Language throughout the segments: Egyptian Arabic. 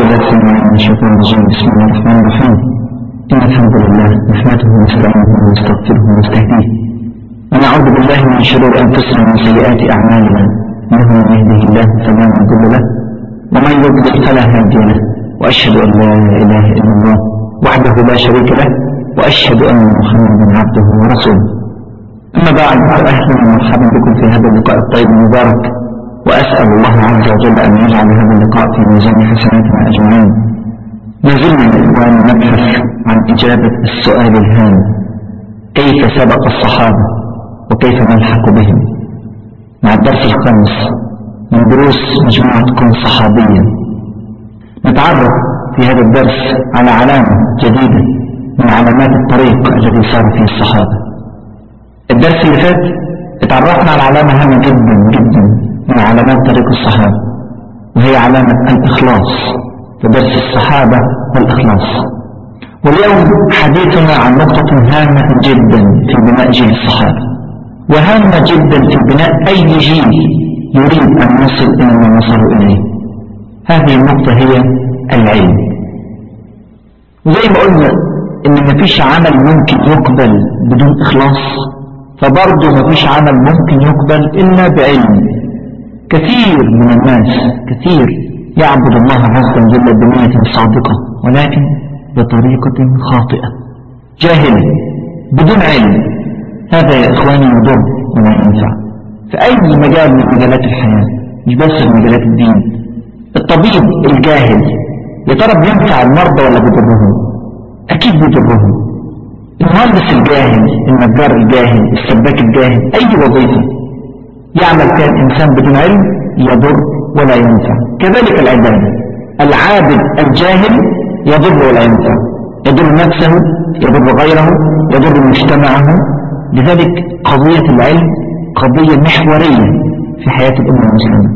بالله السميع من الشيطان الرجيم بسم الله الرحمن الرحيم إن الحمد لله نحمده ونستعينه ونستغفره ونستهديه ونعوذ بالله من شرور أنفسنا ومن سيئات أعمالنا إنه من يهده الله فلا مضل له ومن يضلل فلا هادي له وأشهد أن لا إله إلا الله وحده لا شريك له وأشهد أن محمدا عبده ورسوله أما بعد فأهلا ومرحبا بكم في هذا اللقاء الطيب المبارك وأسأل الله عز وجل أن يجعل هذا اللقاء في ميزان حسناتنا أجمعين ما زلنا الإخوان نبحث عن إجابة السؤال الهام كيف سبق الصحابة وكيف نلحق بهم مع الدرس الخامس من دروس مجموعة كن صحابيا نتعرف في هذا الدرس على علامة جديدة من علامات الطريق الذي سار فيه الصحابة الدرس اللي فات اتعرفنا على علامة هامة جدا جدا من علامات طريق الصحابة وهي علامة الإخلاص في درس الصحابة والإخلاص واليوم حديثنا عن نقطة هامة جدا في بناء جيل الصحابة وهامة جدا في بناء أي جيل يريد أن يصل إلى ما وصلوا إليه هذه النقطة هي العلم وزي ما قلنا إن مفيش عمل ممكن يقبل بدون إخلاص فبرضه مفيش عمل ممكن يقبل إلا بعلم كثير من الناس كثير يعبد الله عز وجل بنية صادقة ولكن بطريقة خاطئة جاهلة بدون علم هذا يا إخواني يضر ولا ينفع في أي مجال من مجالات الحياة مش بس في مجالات الدين الطبيب الجاهل يا ترى بينفع المرضى ولا بيضرهم أكيد بيضرهم المهندس الجاهل النجار الجاهل السباك الجاهل أي وظيفة يعمل فيها الإنسان بدون علم يضر ولا ينفع كذلك العبادة العابد الجاهل يضر ولا ينفع يضر نفسه يضر غيره يضر مجتمعه لذلك قضية العلم قضية محورية في حياة الأمة المسلمة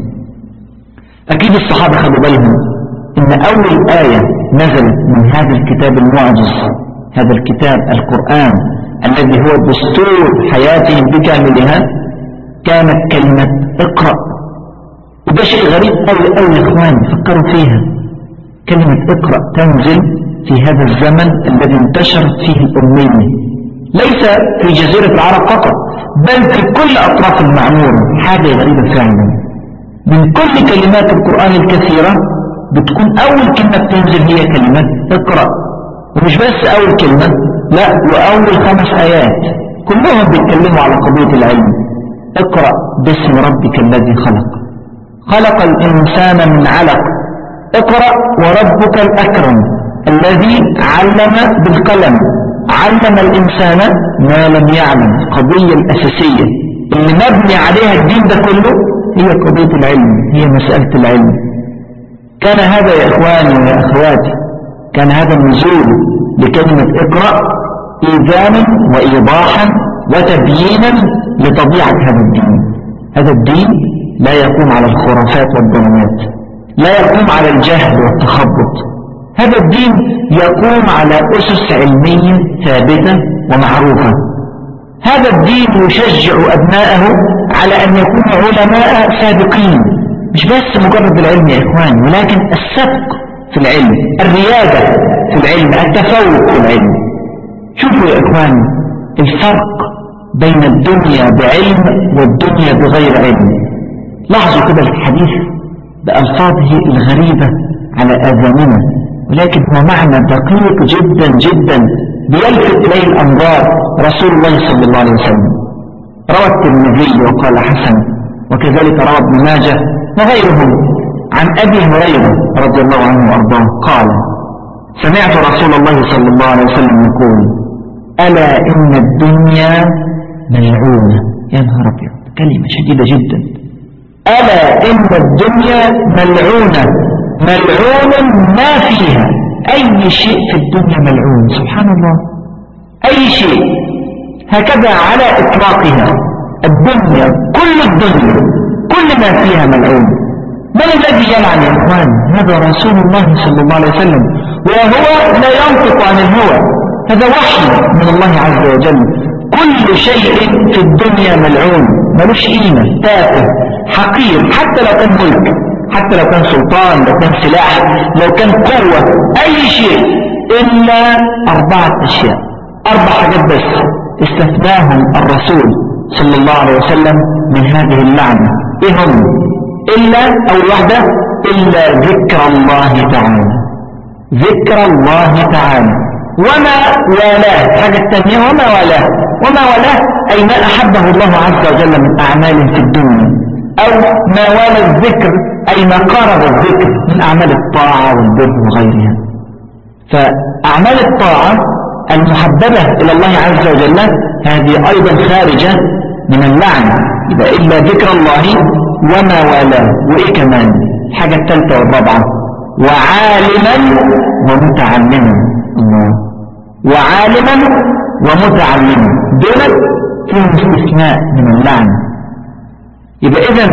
أكيد الصحابة خدوا بالهم إن أول آية نزلت من هذا الكتاب المعجز هذا الكتاب القرآن الذي هو دستور حياتهم بكاملها كانت كلمة اقرأ وده شيء غريب أوي أوي يا إخوان فكروا فيها كلمة اقرأ تنزل في هذا الزمن الذي انتشرت فيه الأمية ليس في جزيرة العرب فقط بل في كل أطراف المعمورة حاجة غريبة فعلا من كل كلمات القرآن الكثيرة بتكون أول كلمة تنزل هي كلمة اقرأ ومش بس أول كلمة لا وأول خمس آيات كلهم بيتكلموا على قضية العلم اقرأ باسم ربك الذي خلق خلق الإنسان من علق اقرأ وربك الأكرم الذي علم بالقلم علم الإنسان ما لم يعلم القضية الأساسية اللي مبني عليها الدين ده كله هي قضية العلم هي مسألة العلم كان هذا يا إخواني ويا أخواتي كان هذا النزول لكلمة اقرأ إيذانا وإيضاحا وتبيينا لطبيعة هذا الدين هذا الدين لا يقوم على الخرافات والظلمات لا يقوم على الجهل والتخبط هذا الدين يقوم على أسس علمية ثابتة ومعروفة هذا الدين يشجع أبناءه على أن يكونوا علماء سابقين مش بس مجرد العلم يا إخوان ولكن السبق في العلم الريادة في العلم التفوق في العلم شوفوا يا إخوان الفرق بين الدنيا بعلم والدنيا بغير علم لاحظوا كده الحديث بألفاظه الغريبة على آذاننا ولكن هو معنى دقيق جدا جدا بيلفت إليه الأنظار رسول الله صلى الله عليه وسلم روى الترمذي وقال حسن وكذلك روى ابن ماجه وغيرهم عن أبي هريرة رضي الله عنه وأرضاه قال سمعت رسول الله صلى الله عليه وسلم يقول ألا إن الدنيا ملعونة يا نهار أبيض كلمة شديدة جدا ألا إن الدنيا ملعونة ملعون ما فيها أي شيء في الدنيا ملعون سبحان الله أي شيء هكذا على إطلاقها الدنيا كل الدنيا كل ما فيها ملعون من الذي يلعن يا إخوان هذا رسول الله صلى الله عليه وسلم وهو لا ينطق عن الهوى هذا وحي من الله عز وجل كل شيء في الدنيا ملعون ملوش قيمة تافه حقير حتى لو كان ملك حتى لو كان سلطان لو كان سلاح لو كان قوة أي شيء إلا أربعة أشياء أربع حاجات بس استثناهم الرسول صلى الله عليه وسلم من هذه اللعنة إيه هم إلا أول واحدة إلا ذكر الله تعالى ذكر الله تعالى وما والاه حاجة الثانية وما والاه وما والاه أي ما أحبه الله عز وجل من أعمال في الدنيا أو ما والى الذكر أي ما قارب الذكر من أعمال الطاعة والبر وغيرها فأعمال الطاعة المحببة إلى الله عز وجل هذه أيضا خارجة من اللعنة يبقى إلا ذكر الله وما والاه وإيه كمان الحاجة الثالثة والرابعة وعالما ومتعلما الله وعالما ومتعلما دول فيهم استثناء من اللعنة يبقى إذا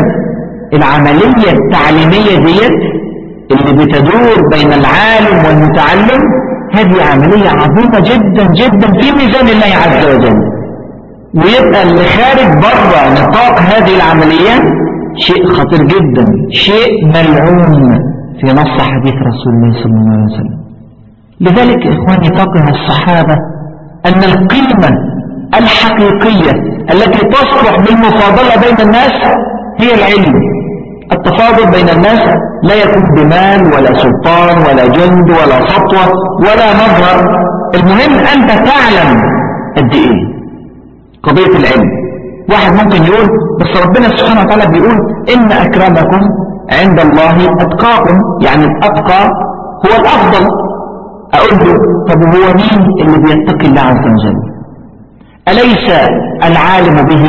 العملية التعليمية ديت اللي بتدور بين العالم والمتعلم هذه عملية عظيمة جدا جدا في ميزان الله عز وجل ويبقى اللي خارج بره نطاق هذه العملية شيء خطير جدا شيء ملعون في نص حديث رسول الله صلى الله عليه وسلم لذلك إخواني فقه الصحابة أن القيمة الحقيقية التي تصلح بالمفاضلة بين الناس هي العلم التفاضل بين الناس لا يكون بمال ولا سلطان ولا جند ولا سطوة ولا مظهر المهم أنت تعلم قد إيه قضية العلم واحد ممكن يقول بس ربنا سبحانه وتعالى بيقول إن أكرمكم عند الله أتقاكم يعني الأتقى هو الأفضل أقول له طب هو مين اللي بيتقي الله عز وجل أليس العالم به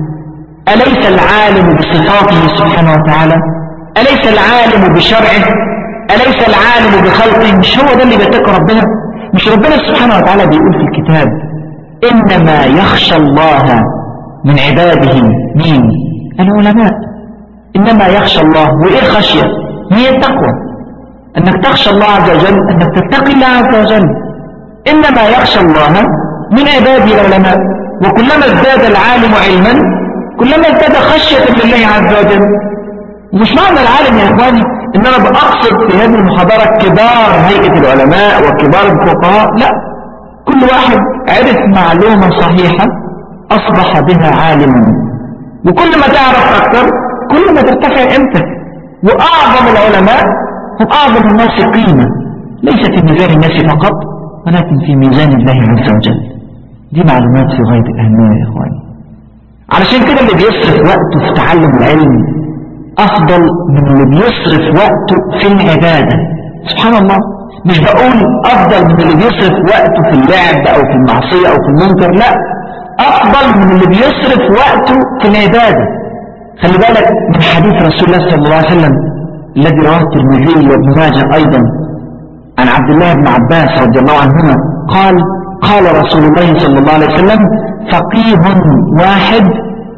أليس العالم بصفاته سبحانه وتعالى أليس العالم بشرعه أليس العالم بخلقه مش هو ده اللي بيتقي ربنا مش ربنا سبحانه وتعالى بيقول في الكتاب إنما يخشى الله من عباده مين العلماء إنما يخشى الله وإيه خشية هي التقوى أنك تخشى الله عز وجل أنك تتقي الله عز وجل إنما يخشى الله من عباده العلماء وكلما ازداد العالم علما كلما ازداد خشية لله عز وجل ومش معنى العالم يا إخواني إن أنا بأقصد في هذه المحاضرة كبار هيئة العلماء وكبار الفقهاء لا كل واحد عرف معلومة صحيحة أصبح بها عالما وكل ما تعرف أكثر كل ما ترتفع قيمتك وأعظم العلماء هم أعظم الناس قيمة ليس في ميزان الناس فقط ولكن في ميزان الله عز وجل دي معلومات في غاية الأهمية يا إخواني علشان كده اللي بيصرف وقته في تعلم العلم أفضل من اللي بيصرف وقته في العبادة سبحان الله مش بقول أفضل من اللي بيصرف وقته في اللعب أو في المعصية أو في المنكر لا أفضل من اللي بيصرف وقته في العبادة خلي بالك من حديث رسول الله صلى الله عليه وسلم الذي رواه الترمذي وابن ماجه أيضا عن عبد الله بن عباس رضي الله عنهما قال قال رسول الله صلى الله عليه وسلم فقيه واحد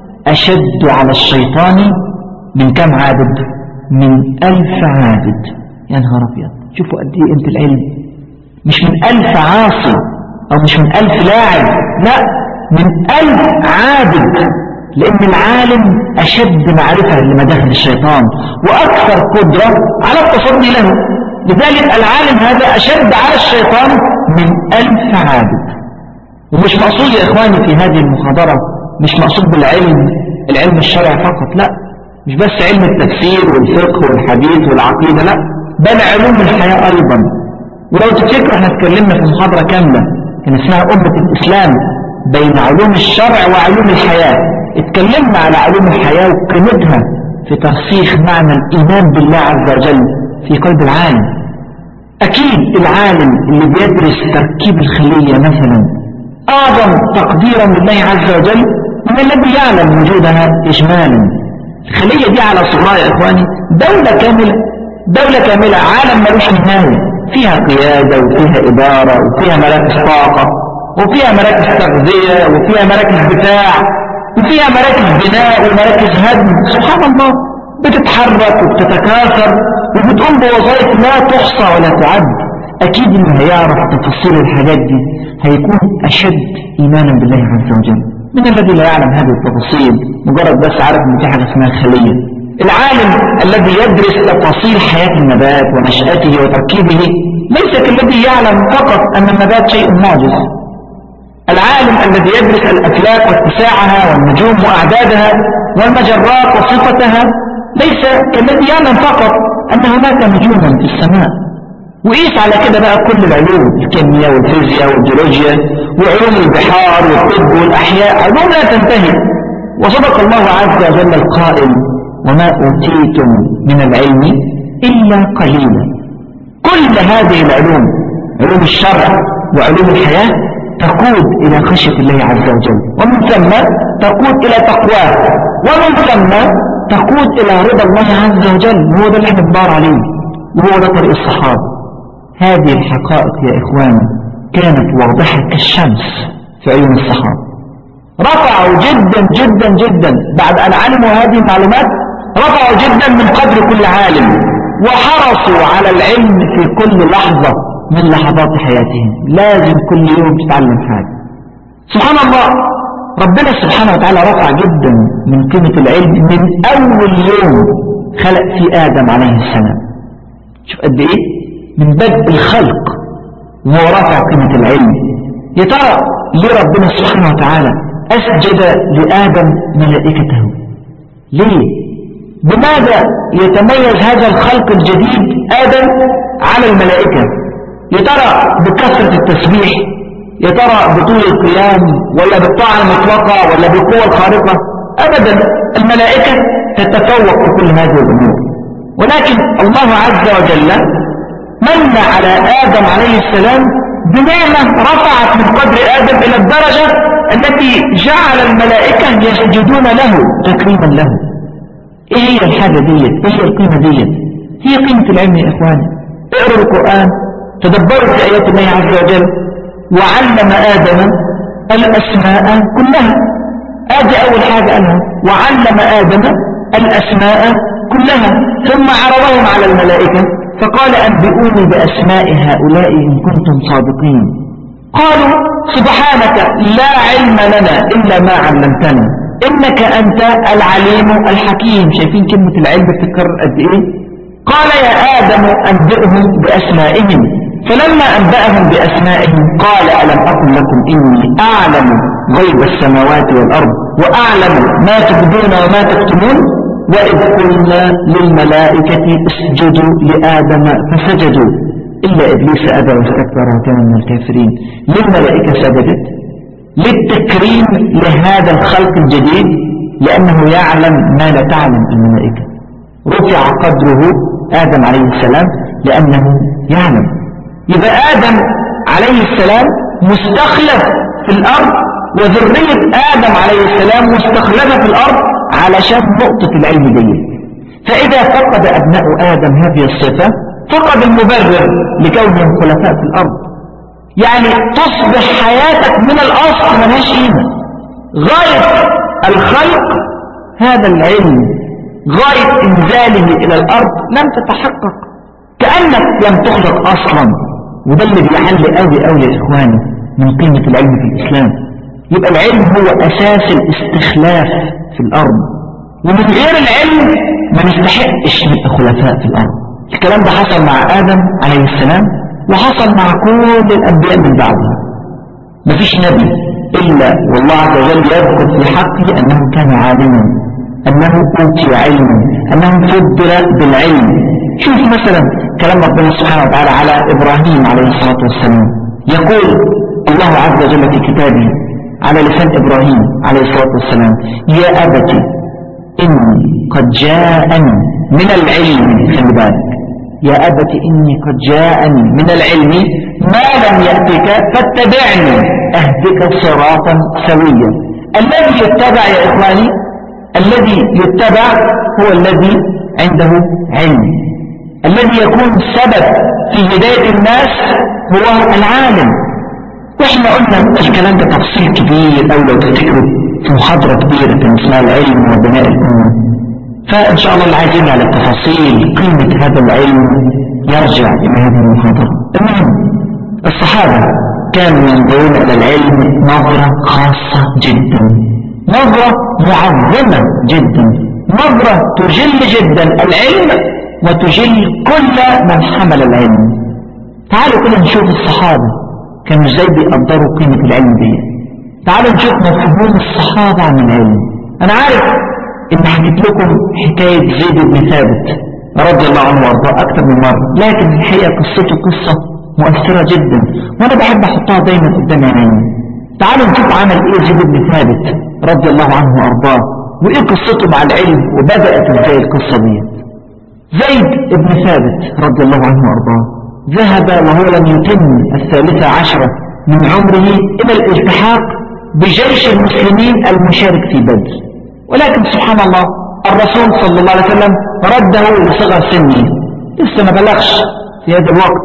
أشد على الشيطان من كم عابد من ألف عابد يا نهار أبيض شوفوا قد ايه انت العلم مش من ألف عاصي أو مش من ألف لاعب لا من ألف عابد لأن العالم أشد معرفة لمداخل الشيطان وأكثر قدرة على التصدي له لذلك العالم هذا أشد على الشيطان من ألف عابد ومش مقصود يا إخواني في هذه المحاضرة مش مقصود بالعلم العلم الشرعي فقط لا مش بس علم التفسير والفقه والحديث والعقيدة لا بل علوم الحياة أيضا ولو تفتكروا احنا اتكلمنا في محاضرة كاملة كان اسمها أمة الإسلام بين علوم الشرع وعلوم الحياة اتكلمنا على علوم الحياة وقيمتها في ترسيخ معنى الإيمان بالله عز وجل في قلب العالم أكيد العالم اللي بيدرس تركيب الخلية مثلا أعظم تقديرا لله عز وجل من الذي يعلم وجودها إجمالا الخلية دي على صغرها يا إخواني دولة كاملة دولة كاملة عالم ملوش نهاية فيها قيادة وفيها إدارة وفيها مراكز طاقة وفيها مراكز تغذية وفيها مراكز دفاع وفيها مراكز بناء ومراكز هدم سبحان الله بتتحرك وبتتكاثر وبتقوم بوظائف لا تحصى ولا تعد أكيد اللي هيعرف تفاصيل الحاجات دي هيكون أشد إيمانا بالله عز وجل من الذي لا يعلم هذه التفاصيل مجرد بس عارف ان في حاجة اسمها خلية العالم الذي يدرس تفاصيل حياة النبات ونشأته وتركيبه ليس كالذي يعلم فقط أن النبات شيء معجز العالم الذي يدرس الأفلاك واتساعها والنجوم وأعدادها والمجرات وصفتها ليس كالذي يعلم فقط أن هناك نجوما في السماء وقيس على كده بقى كل العلوم الكيمياء والفيزياء والجيولوجيا وعلوم البحار والطب والأحياء علوم لا تنتهي وصدق الله عز وجل القائل وما أوتيتم من العلم إلا قليلا كل هذه العلوم علوم الشرع وعلوم الحياة تقود إلى خشية الله عز وجل ومن ثم تقود إلى تقواه ومن ثم تقود إلى رضا الله عز وجل وهو ده اللي احنا بندور عليه وهو ده طريق الصحابة هذه الحقائق يا إخواني كانت واضحة كالشمس في عيون الصحابة رفعوا جدا جدا جدا بعد أن علموا هذه المعلومات رفعوا جدا من قدر كل عالم وحرصوا على العلم في كل لحظة من لحظات حياتهم لازم كل يوم تتعلم حاجة سبحان الله ربنا سبحانه وتعالى رفع جدا من قيمة العلم من أول يوم خلق في آدم عليه السلام شوف قد إيه من بدء الخلق وهو رافع قيمة العلم يا ترى ليه ربنا سبحانه وتعالى أسجد لآدم ملائكته ليه بماذا يتميز هذا الخلق الجديد آدم على الملائكة يا ترى بكثرة التسبيح يا ترى بطول القيام ولا بالطاعة المطلقة ولا بالقوة الخارقة أبدا الملائكة تتفوق في كل هذه الأمور ولكن الله عز وجل من على آدم عليه السلام بنعمة رفعت من قدر آدم إلى الدرجة التي جعل الملائكة يسجدون له تكريما له ايه هي الحاجة ديت ايه هي القيمة ديت هي قيمة العلم يا اخواني اقروا القرآن تدبروا في آيات الله عز وجل وعلم آدم الأسماء كلها ادي أول حاجة قالها وعلم آدم الأسماء كلها ثم عرضهم على الملائكة فقال أنبئوني بأسماء هؤلاء إن كنتم صادقين قالوا سبحانك لا علم لنا إلا ما علمتنا إنك أنت العليم الحكيم شايفين كلمة العلم بتتكرر قد إيه قال يا آدم أنبئهم بأسمائهم فلما أنبأهم بأسمائهم قال ألم أقل لكم إني أعلم غيب السماوات والأرض وأعلم ما تبدون وما تكتمون وإذ قلنا للملائكة اسجدوا لآدم فسجدوا إلا إبليس أبى واستكبر وكان من الكافرين للملائكة سجدت للتكريم لهذا الخلق الجديد لأنه يعلم ما لا تعلم الملائكة رفع قدره آدم عليه السلام لأنه يعلم يبقى آدم عليه السلام مستخلف في الأرض وذرية آدم عليه السلام مستخلفة في الأرض علشان نقطة العلم دي فإذا فقد أبناء آدم هذه الصفة فقد المبرر لكونهم خلفاء في الأرض يعني تصبح حياتك من الأصل ملهاش قيمة غاية الخلق هذا العلم غاية إنزاله إلى الأرض لم تتحقق كأنك لم تخلق أصلا وده اللي بيحل قوي قوي يا إخواني من قيمة العلم في الإسلام يبقى العلم هو أساس الاستخلاف في الأرض ومن غير العلم ما نستحقش نبقى خلفاء في الأرض الكلام ده حصل مع آدم عليه السلام وحصل مع كل الأنبياء من بعده مفيش نبي إلا والله عز وجل يذكر في حقه أنه كان عالما أنه أوتي علما أنه فضل بالعلم شوف مثلا كلام ربنا سبحانه وتعالى على إبراهيم عليه الصلاة والسلام يقول الله عز وجل في كتابه على لسان إبراهيم عليه الصلاة والسلام يا أبت إني قد جاءني من العلم خلي بالك يا أبت إني قد جاءني من العلم ما لم يأتك فاتبعني أهدك صراطا سويا الذي يتبع يا إخواني الذي يتبع هو الذي عنده علم الذي يكون سبب في هداية الناس هو العالم واحنا قلنا الكلام ده تفصيل كبير أو لو تفتكروا في محاضرة كبيرة كان اسمها العلم وبناء الأمة فإن شاء الله اللي عايز يرجع للتفاصيل قيمة هذا العلم يرجع إلى هذه المحاضرة المهم الصحابة كانوا ينظرون إلى العلم نظرة خاصة جدا نظرة معظمة جدا نظرة تجل جدا العلم وتجل كل من حمل العلم تعالوا كده نشوف الصحابة كانوا ازاي بيقدروا قيمة العلم دي تعالوا نشوف مفهوم الصحابة عن العلم انا عارف ان حكيت لكم حكاية زيد بن ثابت رضي الله عنه وارضاه اكتر من مرة لكن الحقيقة قصته قصة مؤثرة جدا وانا بحب احطها دايما قدام عيني تعالوا نشوف عمل ايه زيد بن ثابت رضي الله عنه وارضاه وايه قصته مع العلم وبدأت ازاي القصة دي زيد بن ثابت رضي الله عنه وارضاه ذهب وهو لم يتم الثالثة عشرة من عمره الى الالتحاق بجيش المسلمين المشارك في بدر ولكن سبحان الله الرسول صلى الله عليه وسلم رده لصغر سنه لسه ما بلغش في هذا الوقت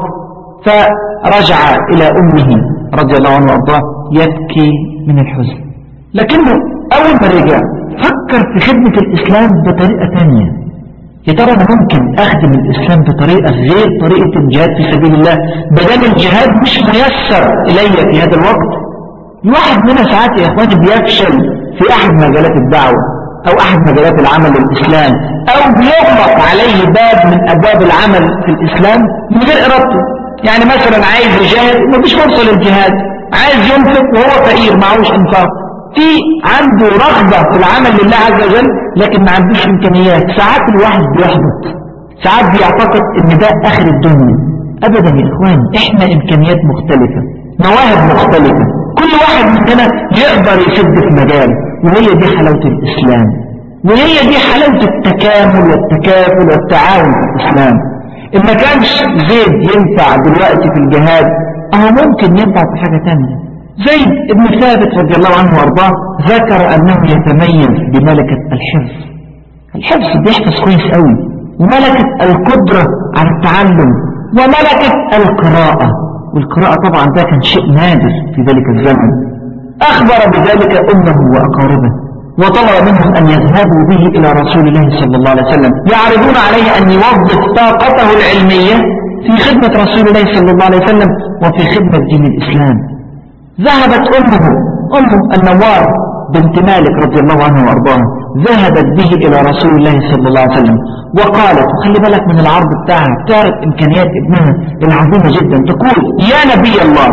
فرجع إلى أمه رضي الله عنه وارضاه يبكي من الحزن لكنه أول ما رجع فكر في خدمة الإسلام بطريقة ثانية يا ترى أنا ممكن أخدم الإسلام بطريقة غير طريقة الجهاد في سبيل الله بدل الجهاد مش ميسر إلي في هذا الوقت الواحد منا ساعات يا إخواني بيفشل في أحد مجالات الدعوة أو أحد مجالات العمل للإسلام أو بيغلق عليه باب من أبواب العمل في الإسلام من غير إرادته يعني مثلا عايز يجاهد مفيش فرصة للجهاد عايز ينفق وهو فقير معهوش انفاق في عنده رغبة في العمل لله عز وجل لكن ما عندوش إمكانيات ساعات الواحد بيحبط ساعات بيعتقد ان ده آخر الدنيا أبدا يا إخوان إحنا إمكانيات مختلفة مواهب مختلفة كل واحد مننا يقدر يسد في مجاله وهي دي حلاوة الإسلام وهي دي حلاوة التكامل والتكافل والتعاون في الإسلام إن ما كانش زيد ينفع دلوقتي في الجهاد أهو ممكن ينفع في حاجة تانية زيد ابن ثابت رضي الله عنه وارضاه ذكر أنه يتميز بملكة الحفظ الحفظ بيحفظ كويس قوي وملكة القدرة على التعلم وملكة القراءة والقراءة طبعا ده كان شيء نادر في ذلك الزمن أخبر بذلك أمه وأقاربه وطلب منهم أن يذهبوا به إلى رسول الله صلى الله عليه وسلم يعرضون عليه أن يوظف طاقته العلمية في خدمة رسول الله صلى الله عليه وسلم وفي خدمة دين الإسلام ذهبت أمه أم النوار بنت مالك رضي الله عنه وأرضاها ذهبت به إلى رسول الله صلى الله عليه وسلم وقالت وخلي بالك من العرض بتاعها تعرف إمكانيات ابنها العظيمة جدا تقول يا نبي الله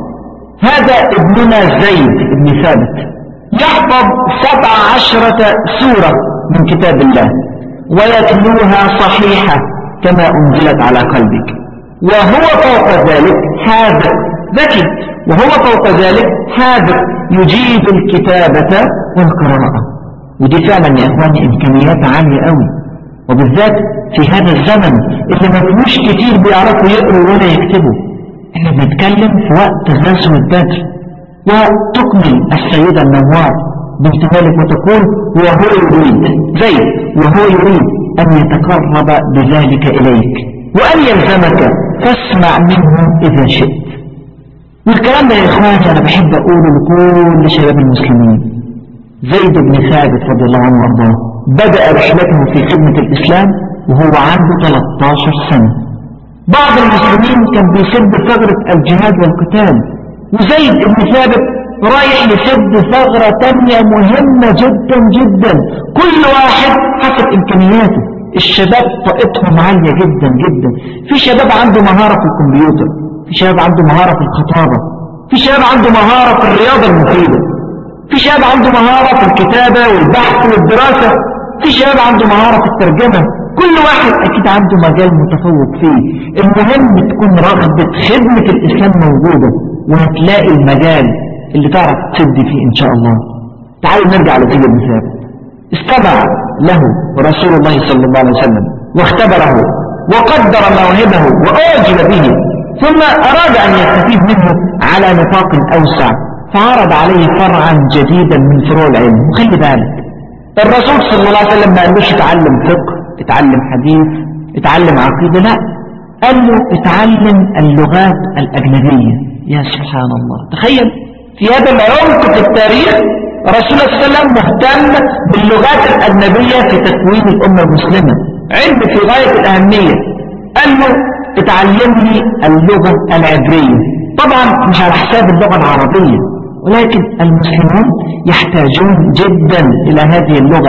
هذا ابننا زيد بن ثابت يحفظ سبع عشرة سورة من كتاب الله ويتلوها صحيحة كما أنزلت على قلبك وهو فوق ذلك حاذق ذكي وهو فوق ذلك حاذق يجيد الكتابة والقراءة ودي فعلا يا إخواني إمكانيات عالية قوي وبالذات في هذا الزمن اللي ما فيهوش كتير بيعرفوا يقروا ولا يكتبوا احنا بنتكلم في وقت غزو البدر وتكمل السيدة النوار بنت مالك وتقول وهو يريد زيد وهو يريد أن يتقرب بذلك إليك وأن يلزمك فاسمع منه إذا شئت والكلام ده يا إخواني أنا بحب أقوله لكل شباب المسلمين زيد بن ثابت رضي الله عنه وارضاه بدأ رحلته في خدمة الإسلام وهو عنده 13 سنة بعض المسلمين كان بيسد ثغرة الجهاد والقتال وزيد بن ثابت رايح لسد ثغرة تانية مهمة جدا جدا كل واحد حسب إمكانياته الشباب طاقتهم عالية جدا جدا في شباب عنده مهارة في الكمبيوتر في شباب عنده مهارة في الخطابة في شباب عنده مهارة في الرياضة المفيدة في شباب عنده مهارة في الكتابة والبحث والدراسة في شباب عنده مهارة في الترجمة كل واحد أكيد عنده مجال متفوق فيه المهم تكون رغبة خدمة الإسلام موجودة وهتلاقي المجال اللي تعرف تسد فيه إن شاء الله تعالوا نرجع لزيد بن ثابت استمع له رسول الله صلى الله عليه وسلم واختبره وقدر مواهبه وأعجب به ثم أراد أن يستفيد منه على نطاق أوسع فعرض عليه فرعا جديدا من فروع العلم وخلي بالك الرسول صلى الله عليه وسلم ما قالوش اتعلم فقه اتعلم حديث اتعلم عقيدة لا قال له اتعلم اللغات الأجنبية يا سبحان الله تخيل في هذا العمق في التاريخ رسول الله صلى الله عليه وسلم مهتم باللغات الأجنبية في تكوين الأمة المسلمة علم في غاية الأهمية قال له اتعلمني اللغة العبرية طبعا مش على حساب اللغة العربية ولكن المسلمون يحتاجون جدا إلى هذه اللغة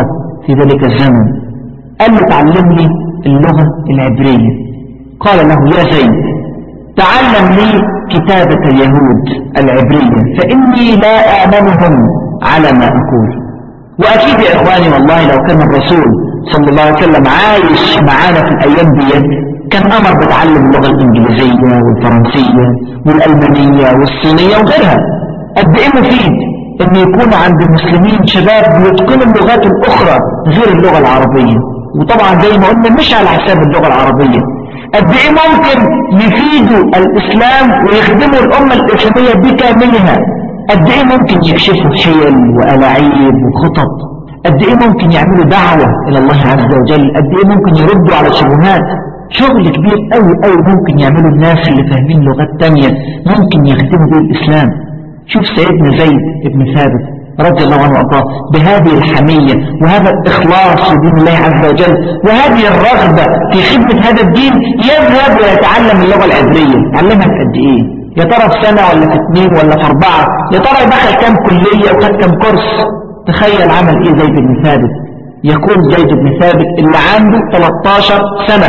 في ذلك الزمن قال له تعلم لي اللغة العبرية قال له يا زيد تعلم لي كتابة اليهود العبرية فإني لا أعلمهم على ما أقول وأكيد يا إخواني والله لو كان الرسول صلى الله عليه وسلم عايش معانا في الأيام ديت كان أمر بتعلم اللغة الإنجليزية والفرنسية والألمانية والصينية وغيرها قد إيه مفيد إن يكون عند المسلمين شباب يتقنوا اللغات الأخرى غير اللغة العربية وطبعا زي ما قلنا مش على حساب اللغة العربية قد ايه ممكن يفيدوا الاسلام ويخدموا الامة الاسلامية بكاملها قد ايه ممكن يكشفوا حيل والاعيب وخطط قد ايه ممكن يعملوا دعوة الى الله عز وجل قد ايه ممكن يردوا على شبهات شغل كبير قوي قوي ممكن يعملوا الناس اللي فاهمين لغات تانية ممكن يخدموا بيه الاسلام شوف سيدنا زيد بن ثابت رضي الله عنه وارضاه بهذه الحمية وهذا الإخلاص لدين الله عز وجل وهذه الرغبة في خدمة هذا الدين يذهب ويتعلم اللغة العبرية يعلمها في قد إيه يا ترى في سنة ولا في اثنين ولا في أربعة يا ترى دخل كام كلية وخد كام كورس تخيل عمل إيه زيد بن ثابت يقول زيد بن ثابت اللي عنده 13 سنة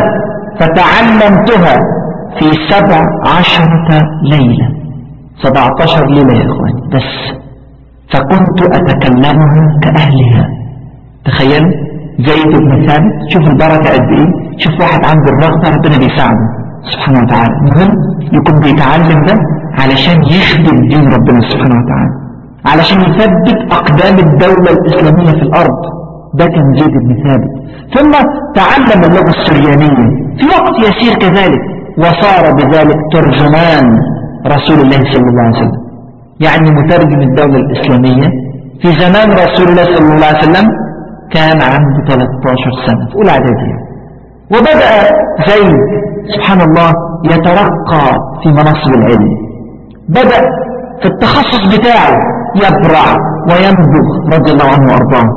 فتعلمتها في سبع عشرة ليلة 17 ليلة يا إخواني بس فكنت أتكلمها كأهلها تخيل زيد بن ثابت شوف البركة قد إيه شوف واحد عنده الرغبة ربنا بيساعده سبحانه وتعالى مهم يكون بيتعلم ده علشان يخدم دين ربنا سبحانه وتعالى علشان يثبت أقدام الدولة الإسلامية في الأرض ده كان زيد بن ثابت ثم تعلم اللغة السريانية في وقت يسير كذلك وصار بذلك ترجمان رسول الله صلى الله عليه وسلم يعني مترجم الدولة الإسلامية في زمان رسول الله صلى الله عليه وسلم كان عنده 13 سنة في أولى إعدادية وبدأ زيد سبحان الله يترقى في مناصب العلم بدأ في التخصص بتاعه يبرع وينبغ رضي الله عنه وأرضاه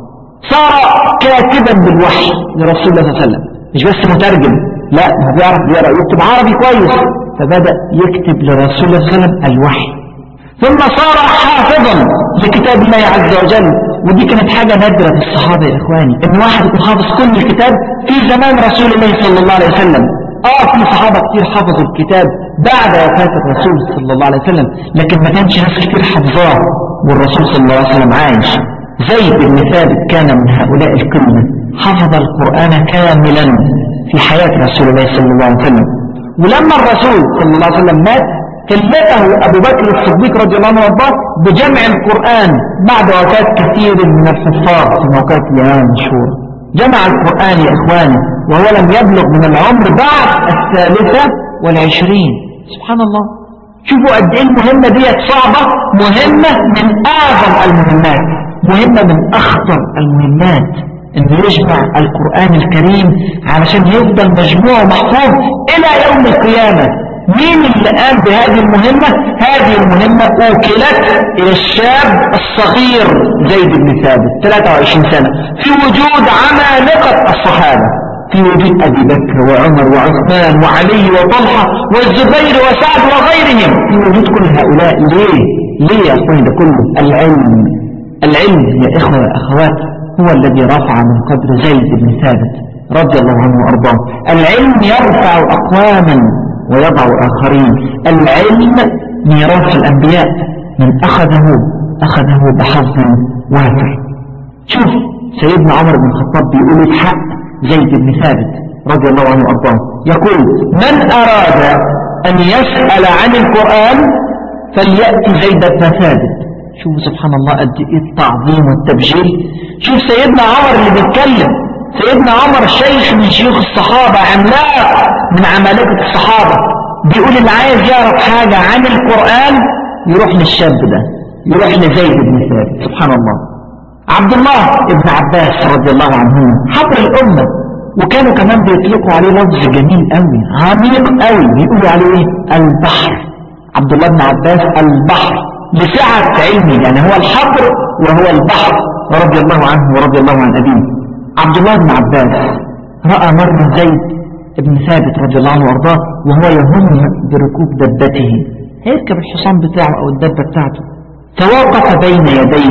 صار كاتبا بالوحي لرسول الله صلى الله عليه وسلم مش بس مترجم لا هو بيعرف يقرأ يكتب عربي كويس فبدأ يكتب لرسول الله صلى الله عليه وسلم الوحي ثم صار حافظا لكتاب الله عز وجل ودي كانت حاجة نادرة في الصحابة يا إخواني إن واحد يكون حافظ كل الكتاب في زمان رسول الله صلى الله عليه وسلم آه في صحابة كتير حفظوا الكتاب بعد وفاة الرسول صلى الله عليه وسلم لكن ما كانش ناس كتير حفظاه والرسول صلى الله عليه وسلم عايش زيد بن ثابت كان من هؤلاء الكلمة حفظ القرآن كاملا في حياة رسول الله صلى الله عليه وسلم ولما الرسول صلى الله عليه وسلم مات كلفه أبو بكر الصديق رضي الله عنه وارضاه بجمع القرآن بعد وفاة كثير من الحفاظ في موقعة اليمن المشهورة جمع القرآن يا إخواني وهو لم يبلغ من العمر بعد الثالثة والعشرين سبحان الله شوفوا قد ايه المهمة ديت صعبة مهمة من أعظم المهمات مهمة من أخطر المهمات انه يجمع القرآن الكريم علشان يفضل مجموع محفوظ إلى يوم القيامة مين اللي قام بهذه المهمة هذه المهمة أوكلت إلى الشاب الصغير زيد بن ثابت 23 سنة في وجود عمالقة الصحابة في وجود أبي بكر وعمر وعثمان وعلي وطلحة والزبير وسعد وغيرهم في وجود كل هؤلاء ليه ليه يا أخواني ده كله العلم العلم يا إخوة وأخوات هو الذي رفع من قدر زيد بن ثابت رضي الله عنه وأرضاه العلم يرفع أقواما ويضع آخرين العلم ميراث الأنبياء من أخذه أخذه بحظ وافر شوف سيدنا عمر بن الخطاب بيقول الحق زيد بن ثابت رضي الله عنه وأرضاه يقول من أراد أن يسأل عن القرآن فليأتي زيد بن ثابت شوف سبحان الله قد ايه التعظيم والتبجيل شوف سيدنا عمر اللي بيتكلم سيدنا عمر شيخ من شيوخ الصحابة عملاق من عمالقة الصحابة بيقول اللي عايز يعرف حاجة عن القرآن يروح للشاب ده يروح لزيد بن ثابت سبحان الله عبد الله ابن عباس رضي الله عنهما حبر الأمة وكانوا كمان بيطلقوا عليه لفظ جميل قوي عميق قوي بيقولوا عليه ايه البحر عبد الله بن عباس البحر لسعة علمه يعني هو الحبر وهو البحر رضي الله عنه ورضي الله عن أبيه عبد الله بن عباس رأى مرة زيد بن ثابت رضي الله عنه وارضاه وهو يهم بركوب دبته هيركب الحصان بتاعه أو الدبة بتاعته فوقف بين يديه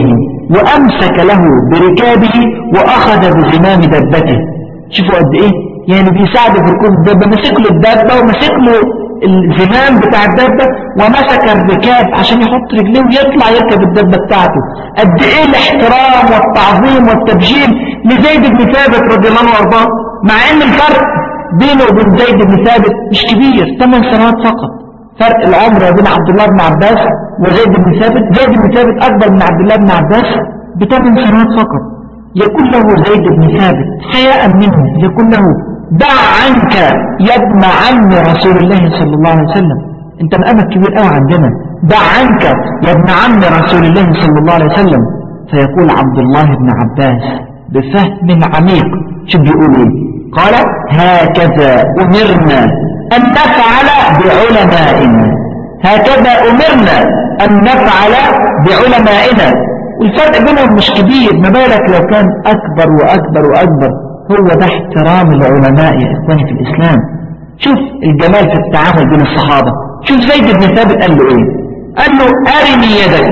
وأمسك له بركابه وأخذ بزمام دبته شوفوا قد إيه يعني بيساعده في ركوب الدبة مسك له الدبة ومسك له الزمام بتاع الدبة ومسك الركاب عشان يحط رجليه ويطلع يركب الدبة بتاعته قد ايه الاحترام والتعظيم والتبجيل لزيد بن ثابت رضي الله عنه وارضاه مع ان الفرق بينه وبين زيد بن ثابت مش كبير 8 سنوات فقط فرق العمر بين عبد الله بن عباس وزيد بن ثابت زيد بن ثابت اكبر من عبد الله بن عباس بثمان سنوات فقط يقول له زيد بن ثابت حياء منه يقول له دع عنك يا ابن عم رسول الله صلى الله عليه وسلم انت مقامك كبير قوي عندنا دع عنك يا ابن عم رسول الله صلى الله عليه وسلم فيقول عبد الله بن عباس بفهم عميق شو بيقول ايه قال هكذا امرنا ان نفعل بعلمائنا هكذا امرنا ان نفعل بعلمائنا والفرق بينهم مش كبير ما بالك لو كان اكبر واكبر واكبر هو ده احترام العلماء يا إخواني في الإسلام شوف الجمال في التعامل بين الصحابة شوف زيد بن ثابت قال له إيه قال له أرني يدك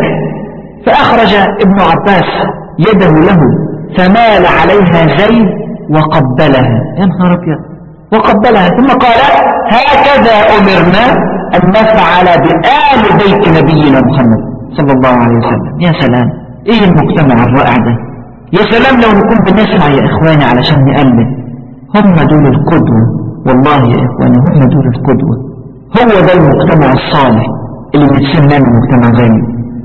فأخرج ابن عباس يده له فمال عليها زيد وقبلها يا نهار أبيض وقبلها ثم قال هكذا أمرنا أن نفعل بآل بيت نبينا محمد صلى الله عليه وسلم يا سلام إيه المجتمع الرائع ده يا سلام لو نكون بنسمع يا إخواني علشان نقلد هم دول القدوة والله يا إخواني هم دول القدوة هو ده المجتمع الصالح اللي بيتسمى المجتمع زي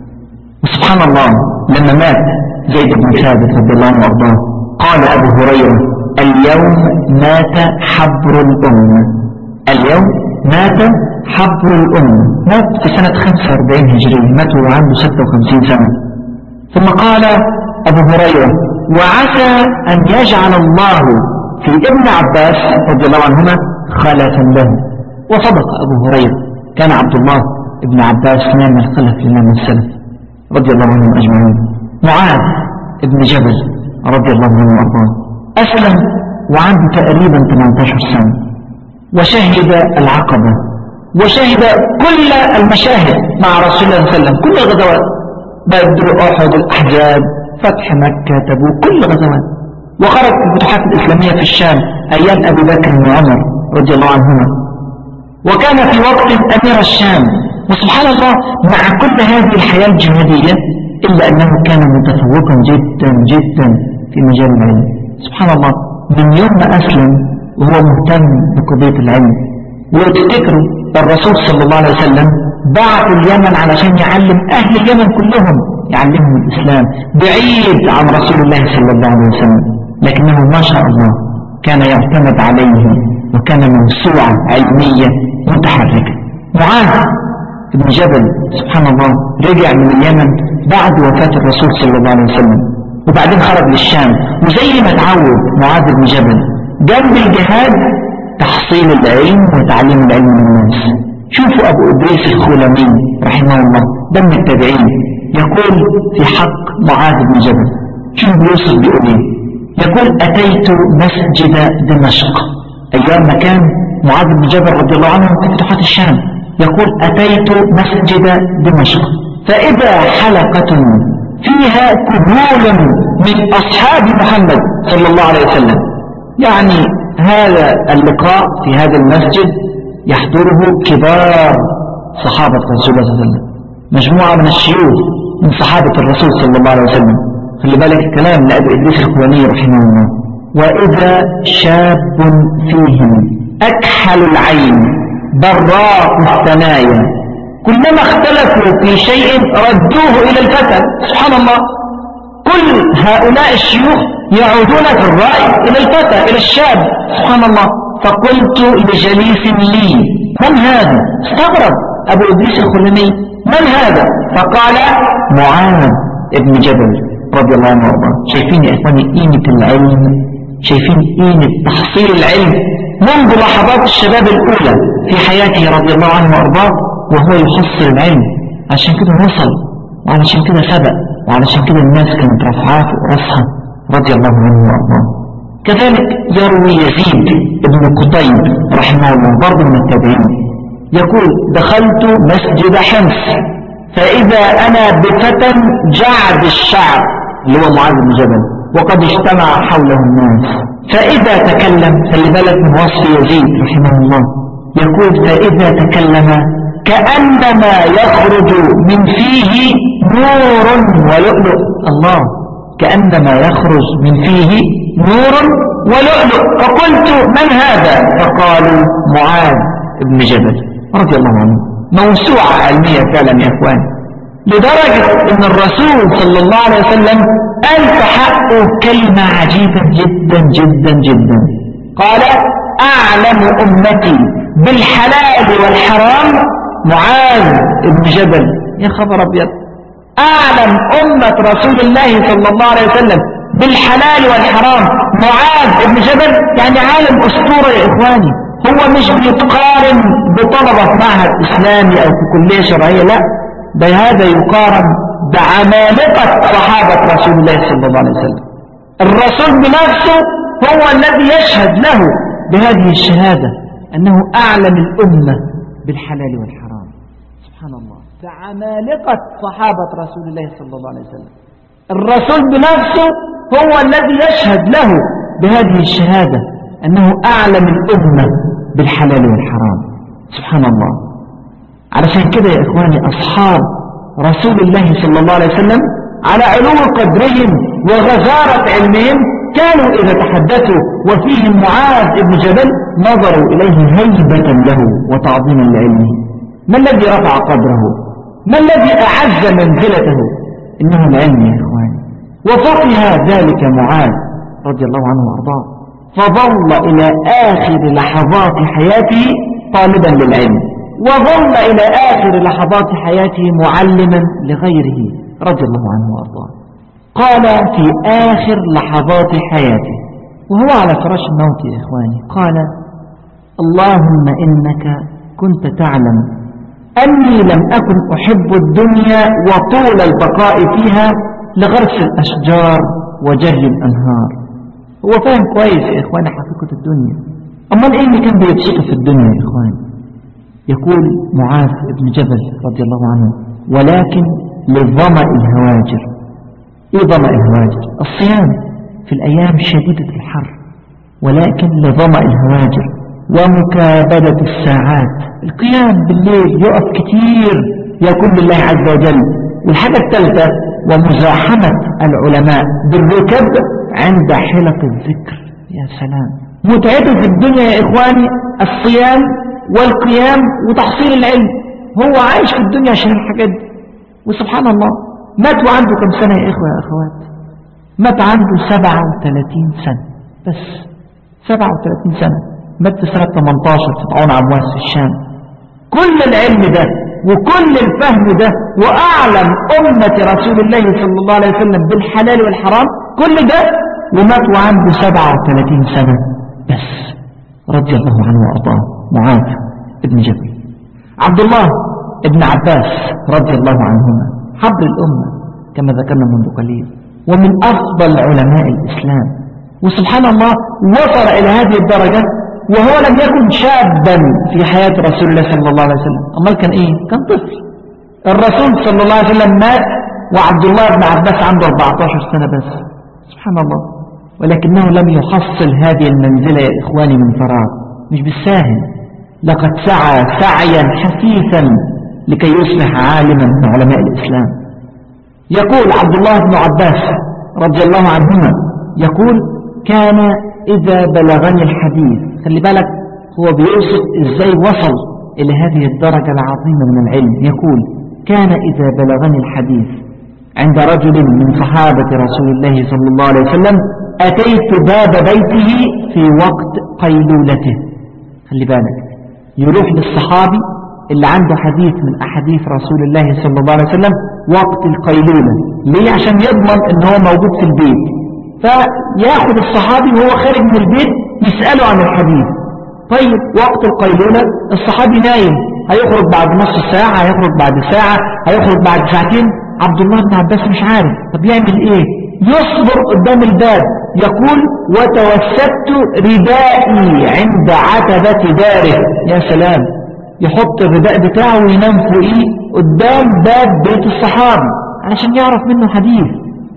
وسبحان الله لما مات زيد بن ثابت رضي الله عنه وارضاه قال أبو هريرة اليوم مات حبر الأمة اليوم مات حبر الأمة مات في سنة 45 هجرية مات وهو عنده 56 سنة ثم قال أبو هريرة وعسى أن يجعل الله في ابن عباس رضي الله عنهما خلفا له وصدق أبو هريرة كان عبد الله ابن عباس نام الخلف لنام السلف رضي الله عنهم أجمعين معاذ ابن جبل رضي الله عنه وأرضاه أسلم وعنده تقريبا 18 سنة وشهد العقبة وشهد كل المشاهد مع رسول الله صلى الله عليه وسلم كل الغزوات بدر أحد الأحزاب فتح مكة تبوك كل غزوات وخرج في الفتوحات الإسلامية في الشام أيام أبي بكر وعمر رضي الله عنهما وكان في وقت أمير الشام وسبحان الله مع كل هذه الحياة الجهادية إلا أنه كان متفوقا جدا جدا في مجال العلم سبحان الله من يوم ما أسلم وهو مهتم بقضية العلم ولو تفتكروا الرسول صلى الله عليه وسلم بعث اليمن علشان يعلم أهل اليمن كلهم يعلمهم الإسلام بعيد عن رسول الله صلى الله عليه وسلم لكنه ما شاء الله كان يعتمد عليه وكان موسوعة علمية متحركة معاذ بن جبل سبحان الله رجع من اليمن بعد وفاة الرسول صلى الله عليه وسلم وبعدين خرج للشام وزي ما تعود معاذ بن جبل جنب الجهاد تحصيل العلم وتعليم العلم للناس شوفوا أبو إدريس الخولمي رحمه الله ده من التابعين يقول في حق معاذ بن جبل شوف بيوصف بيقول ايه يقول أتيت مسجد دمشق أيام ما كان معاذ بن جبل رضي الله عنه في فتوحات الشام يقول أتيت مسجد دمشق فإذا حلقة فيها كهول من أصحاب محمد صلى الله عليه وسلم يعني هذا اللقاء في هذا المسجد يحضره كبار صحابة رسول الله صلى الله عليه وسلم مجموعة من الشيوخ من صحابة الرسول صلى الله عليه وسلم خلي بالك الكلام لأبي إدريس الخواني رحمه الله وإذا شاب فيهم أكحل العين براق الثنايا كلما اختلفوا في شيء ردوه إلى الفتى سبحان الله كل هؤلاء الشيوخ يعودون في الرأي إلى الفتى إلى الشاب سبحان الله فقلت لجليس لي من هذا استغرب أبو إدريس الخلمي من هذا فقال معاذ ابن جبل رضي الله عنه وارضاه شايفين يا إخواني قيمة العلم شايفين قيمة تحصيل العلم منذ لحظات الشباب الأولى في حياته رضي الله عنه وارضاه وهو يحصل العلم عشان كده وصل وعلشان كده سبق وعلشان كده الناس كانت رفعاه فوق راسها رضي الله عنه وارضاه كذلك يروي يزيد ابن قطيب رحمه الله برضه من التابعين يقول دخلت مسجد حمص فإذا أنا بفتى جعد الشعر اللي هو معاذ بن جبل وقد اجتمع حوله الناس فإذا تكلم خلي بالك من وصف يزيد رحمه الله يقول فإذا تكلم كأنما يخرج من فيه نور ولؤلؤ الله كأنما يخرج من فيه نور ولؤلؤ فقلت من هذا فقالوا معاذ بن جبل رضي الله عنه موسوعة علمية فعلا يا اخوان لدرجة ان الرسول صلى الله عليه وسلم ألف حقه كلمة عجيبة جدا جدا جدا قال أعلم أمتي بالحلال والحرام معاذ بن جبل يا خبر أبيض أعلم أمة رسول الله صلى الله عليه وسلم بالحلال والحرام معاذ بن جبل يعني عالم أسطورة يا إخواني هو مش بيتقارن بطلبة في معهد إسلامي أو في كلية شرعية لا ده هذا يقارن بعمالقة صحابة رسول الله صلى الله عليه وسلم الرسول بنفسه هو الذي يشهد له بهذه الشهادة أنه أعلم الأمة بالحلال والحرام سبحان الله فعمالقة صحابة رسول الله صلى الله عليه وسلم الرسول بنفسه هو الذي يشهد له بهذه الشهادة أنه أعلم الأمة بالحلال والحرام سبحان الله علشان كده يا إخواني أصحاب رسول الله صلى الله عليه وسلم على علو قدرهم وغزارة علمهم كانوا إذا تحدثوا وفيهم معاذ بن جبل نظروا إليه هيبة له وتعظيما لعلمه ما الذي رفع قدره ما الذي أعز منزلته إنه العلم يا إخواني وفقه ذلك معاذ رضي الله عنه وأرضاه فظل إلى آخر لحظات حياته طالبا للعلم وظل إلى آخر لحظات حياته معلما لغيره رضي الله عنه وأرضاه قال في آخر لحظات حياته وهو على فراش الموت يا إخواني قال اللهم إنك كنت تعلم أني لم أكن أحب الدنيا وطول البقاء فيها لغرس الأشجار وجري الأنهار هو فاهم كويس يا إخواني حقيقة الدنيا أما إيه اللي كان بيبسطه في الدنيا يا إخواني يقول معاذ بن جبل رضي الله عنه ولكن لظمأ الهواجر ايه ظمأ الهواجر الصيام في الايام شديدة الحر ولكن لظمأ الهواجر ومكابدة الساعات القيام بالليل يقف كتير يكون لله عز وجل والحاجة الثالثة ومزاحمة العلماء بالركب عند حلق الذكر يا سلام متعبة في الدنيا يا إخواني الصيام والقيام وتحصيل العلم هو عايش في الدنيا عشان الحاجات دي وسبحان الله مات وعنده كم سنة يا إخوة يا أخوات مات عنده 37 سنة بس 37 سنة مات في سنة 18 في طاعون عمواس في الشام كل العلم ده وكل الفهم ده وأعلم أمة رسول الله صلى الله عليه وسلم بالحلال والحرام كل ده ومات وعنده 37 سنة بس رضي الله عنه وأرضاه معاذ ابن جبل عبد الله ابن عباس رضي الله عنهما حبر الأمة كما ذكرنا منذ قليل ومن أفضل علماء الإسلام وسبحان الله وصل إلى هذه الدرجة وهو لم يكن شابا في حياة رسول الله صلى الله عليه وسلم أمال كان إيه؟ كان طفل الرسول صلى الله عليه وسلم مات وعبد الله بن عباس عنده 14 سنة بس سبحان الله ولكنه لم يحصل هذه المنزلة يا إخواني من فراغ مش بالساهل لقد سعى سعيا حثيثا لكي يصبح عالما من علماء الإسلام يقول عبد الله بن عباس رضي الله عنهما يقول كان إذا بلغني الحديث خلي بالك هو بيوصف إزاي وصل إلى هذه الدرجة العظيمة من العلم يقول كان إذا بلغني الحديث عند رجل من صحابة رسول الله صلى الله عليه وسلم أتيت باب بيته في وقت قيلولته خلي بالك يروح للصحابي اللي عنده حديث من أحاديث رسول الله صلى الله عليه وسلم وقت القيلولة ليه عشان يضمن ان هو موجود في البيت فياخد الصحابي وهو خارج من البيت يسأله عن الحديث طيب وقت القيلولة الصحابي نايم هيخرج بعد نص ساعة هيخرج بعد ساعة هيخرج بعد ساعتين عبد الله بن عباس مش عارف طب يعمل ايه يصبر قدام الباب يقول وتوسدت ردائي عند عتبة داره يا سلام يحط الرداء بتاعه وينام فوقيه قدام باب بيت الصحابي علشان يعرف منه حديث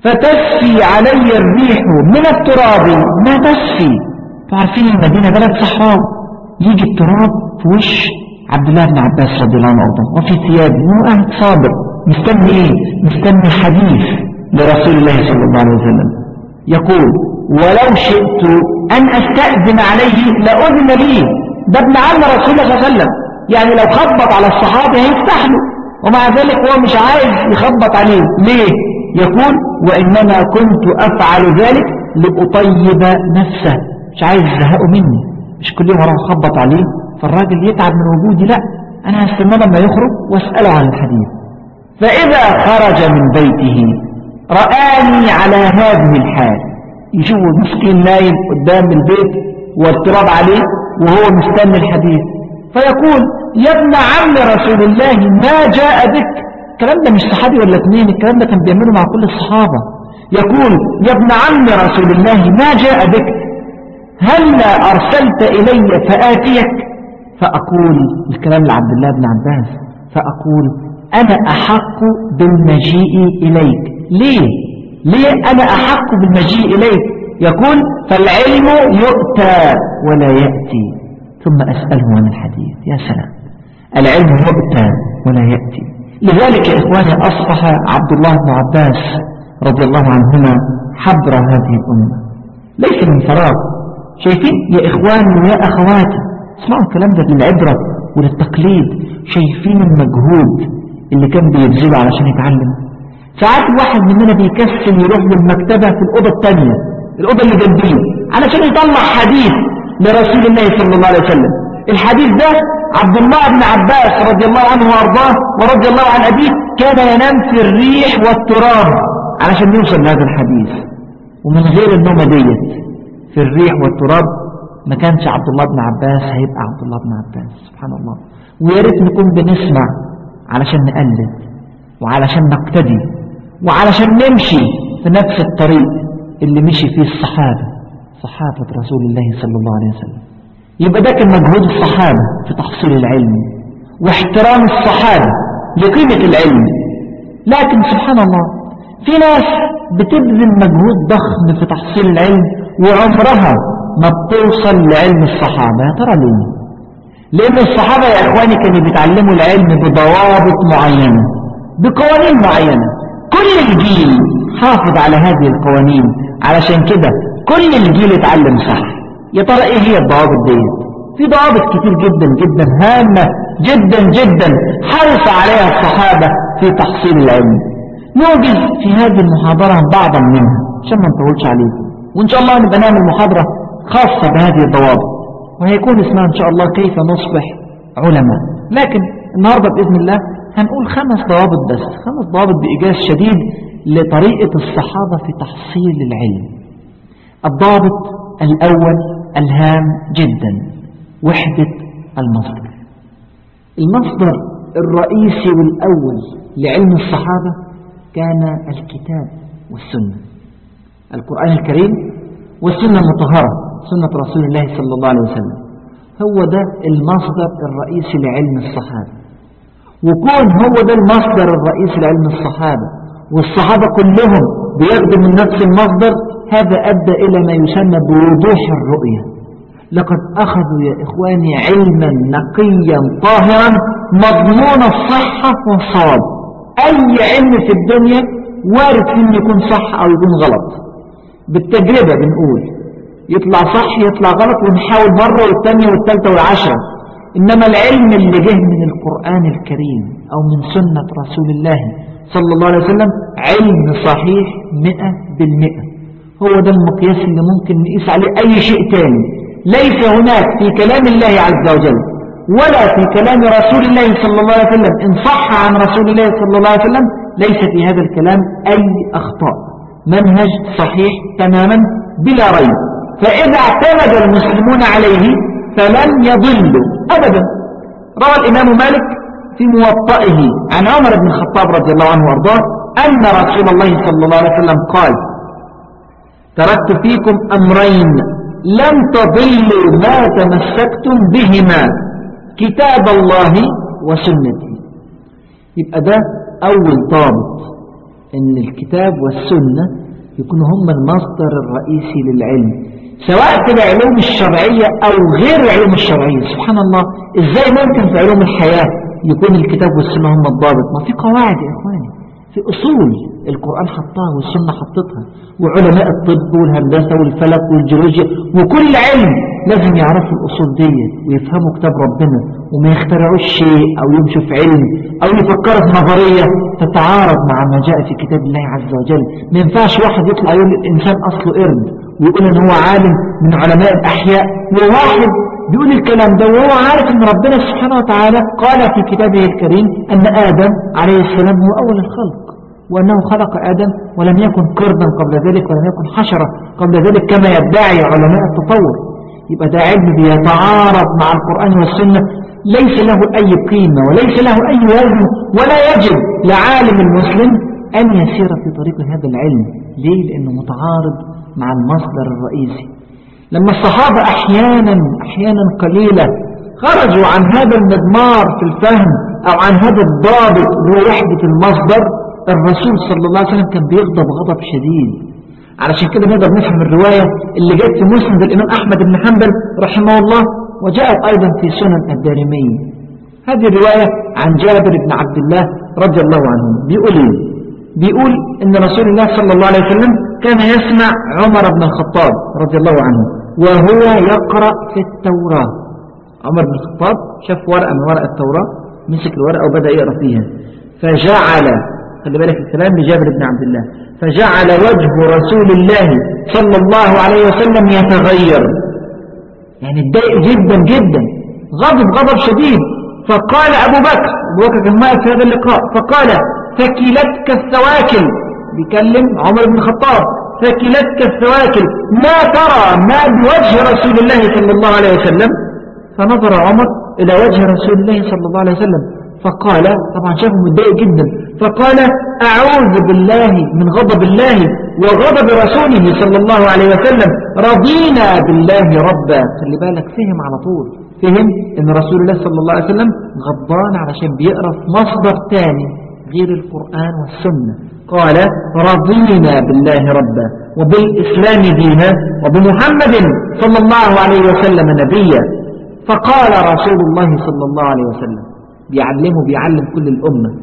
فتسفي علي الريح من التراب ما تسفي تعرفين المدينة بلد صحراء يجي التراب في وش عبد الله بن عباس رضي الله عنه وفي ثيابه وهو قاعد صابر مستني ايه مستني حديث لرسول الله صلى الله عليه وسلم يقول ولو شئت أن أستأذن عليه لأذن لي ده ابن عم رسول الله صلى الله عليه وسلم يعني لو خبط على الصحابة هيفتح له ومع ذلك هو مش عايز يخبط عليه ليه يقول وإنما كنت أفعل ذلك لأطيب نفسه مش عايز يزهقه مني مش كل يوم اروح اخبط عليه فالراجل يتعب من وجودي لا انا هستناه لما يخرج واساله عن الحديث فاذا خرج من بيته رآني على هذه الحال يشوف مسكين نايم قدام البيت واضطراب عليه وهو مستني الحديث فيقول يا ابن عم رسول الله ما جاء بك الكلام ده مش صحابي ولا اثنين الكلام ده كان بيعمله مع كل الصحابة يقول يا ابن عم رسول الله ما جاء بك هل أرسلت إلي فآتيك فأقول الكلام لعبد الله بن عباس فأقول أنا أحق بالمجيء إليك ليه ليه أنا أحق بالمجيء إليك يقول فالعلم يؤتى ولا يأتي ثم أسأله عن الحديث يا سلام العلم يؤتى ولا يأتي لذلك يا إخواني أصبح عبد الله بن عباس رضي الله عنهما حبر هذه الأمة ليس من فراغ شايفين يا إخواني ويا أخواتي اسمعوا الكلام ده للعبرة وللتقليد شايفين المجهود اللي كان بيبذله علشان يتعلم ساعات واحد مننا بيكسل يروح للمكتبة في الأوضة الثانية الأوضة اللي جنبيه علشان يطلع حديث لرسول الله صلى الله عليه وسلم الحديث ده عبد الله بن عباس رضي الله عنه وارضاه ورضي الله عن أبيه كان ينام في الريح والتراب علشان يوصل لهذا الحديث ومن غير النومة ديت في الريح والتراب ما كانش عبد الله بن عباس هيبقى عبد الله بن عباس سبحان الله ويا ريت نكون بنسمع علشان نقلد وعلشان نقتدي وعلشان نمشي في نفس الطريق اللي مشي فيه الصحابة صحابة رسول الله صلى الله عليه وسلم يبقى ده كان مجهود الصحابة في تحصيل العلم واحترام الصحابة لقيمة العلم لكن سبحان الله في ناس بتبذل مجهود ضخم في تحصيل العلم وعمرها ما بتوصل لعلم الصحابة يا ترى ليه لأن الصحابة يا إخواني كانوا بيتعلموا العلم بضوابط معينة بقوانين معينة كل الجيل حافظ على هذه القوانين علشان كده كل الجيل اتعلم صح يا ترى ايه هي الضوابط ديت في ضوابط كتير جدا جدا هامة جدا جدا حرص عليها الصحابة في تحصيل العلم نوجز في هذه المحاضرة بعضا منها عشان ما نطولش عليكم وإن شاء الله نبقى نعمل محاضرة خاصة بهذه الضوابط وهيكون اسمها إن شاء الله كيف نصبح علماء لكن النهاردة بإذن الله هنقول خمس ضوابط بس خمس ضوابط بإيجاز شديد لطريقة الصحابة في تحصيل العلم الضابط الأول الهام جدا وحدة المصدر المصدر الرئيسي والأول لعلم الصحابة كان الكتاب والسنة القرآن الكريم والسنة المطهرة سنة رسول الله صلى الله عليه وسلم هو ده المصدر الرئيسي لعلم الصحابة وكون هو ده المصدر الرئيسي لعلم الصحابة والصحابة كلهم بياخدوا من نفس المصدر هذا أدى إلى ما يسمى بوضوح الرؤية لقد أخذوا يا إخواني علما نقيا طاهرا مضمون الصحة والصواب أي علم في الدنيا وارد فيه أن يكون صح أو يكون غلط بالتجربة بنقول يطلع صح يطلع غلط ونحاول مرة والثانية والثالثة والعشرة إنما العلم اللي جه من القرآن الكريم أو من سنة رسول الله صلى الله عليه وسلم علم صحيح مئة بالمئة هو ده المقياس اللي ممكن نقيس عليه أي شيء تاني ليس هناك في كلام الله عز وجل ولا في كلام رسول الله صلى الله عليه وسلم إن صح عن رسول الله صلى الله عليه وسلم ليس في هذا الكلام أي أخطاء منهج صحيح تماما بلا ريب فإذا اعتمد المسلمون عليه فلن يضلوا أبدا روى الإمام مالك في موطئه عن عمر بن الخطاب رضي الله عنه وارضاه أن رسول الله صلى الله عليه وسلم قال تركت فيكم أمرين لم تضلوا ما تمسكتم بهما كتاب الله وسنتي يبقى ده أول ضابط ان الكتاب والسنة يكونوا هم المصدر الرئيسي للعلم سواء في العلوم الشرعية او غير العلوم الشرعية سبحان الله ازاي ممكن في علوم الحياة يكون الكتاب والسنة هم الضابط ما في قواعد يا اخواني في اصول القرآن حطها والسنة حطتها وعلماء الطب والهندسة والفلك والجيولوجيا وكل علم لازم يعرفوا الأصول دي ويفهموا كتاب ربنا وما يخترعوش شيء أو يمشوا في علم أو يفكروا في نظرية تتعارض مع ما جاء في كتاب الله عز وجل ما ينفعش واحد يطلع يقول الإنسان أصله قرد ويقول إن هو عالم من علماء الأحياء وواحد بيقول الكلام ده وهو عارف ان ربنا سبحانه وتعالى قال في كتابه الكريم ان آدم عليه السلام هو أول الخلق وأنه خلق آدم ولم يكن قردا قبل ذلك ولم يكن حشرة قبل ذلك كما يدعي علماء التطور يبقى ده علم بيتعارض مع القرآن والسنة ليس له أي قيمة وليس له أي وزن ولا يجب لعالم المسلم أن يسير في طريق هذا العلم ليه؟ لأنه متعارض مع المصدر الرئيسي لما الصحابة أحيانا أحيانا قليلة خرجوا عن هذا المضمار في الفهم أو عن هذا الضابط هو وحدة المصدر الرسول صلى الله عليه وسلم كان بيغضب غضب شديد علشان كده نقدر نفهم الرواية اللي جت في مسند الإمام أحمد بن حنبل رحمه الله وجاءت أيضا في سنن الدارمي هذه الرواية عن جابر بن عبد الله رضي الله عنه بيقول إيه؟ بيقول إن رسول الله صلى الله عليه وسلم كان يسمع عمر بن الخطاب رضي الله عنه وهو يقرأ في التوراة عمر بن الخطاب شاف ورقة من ورق التوراة مسك الورقة وبدأ يقرأ فيها فجعل خلي بالك الكلام لجابر بن عبد الله فجعل وجه رسول الله صلى الله عليه وسلم يتغير يعني اتضايق جدا جدا غضب غضب شديد فقال أبو بكر أبو بكر كان في هذا اللقاء فقال ثكلتك الثواكل بيكلم عمر بن الخطاب ثكلتك الثواكل ما ترى ما بوجه رسول الله صلى الله عليه وسلم فنظر عمر إلى وجه رسول الله صلى الله عليه وسلم فقال طبعا شافه متضايق جدا فقال أعوذ بالله من غضب الله وغضب رسوله صلى الله عليه وسلم رضينا بالله ربا خلي بالك فهم على طول فهم ان رسول الله صلى الله عليه وسلم غضبان علشان بيقرأ في مصدر تاني غير القرآن والسنة قال رضينا بالله ربا وبالإسلام دينا وبمحمد صلى الله عليه وسلم نبيا فقال رسول الله صلى الله عليه وسلم بيعلمه بيعلم كل الأمة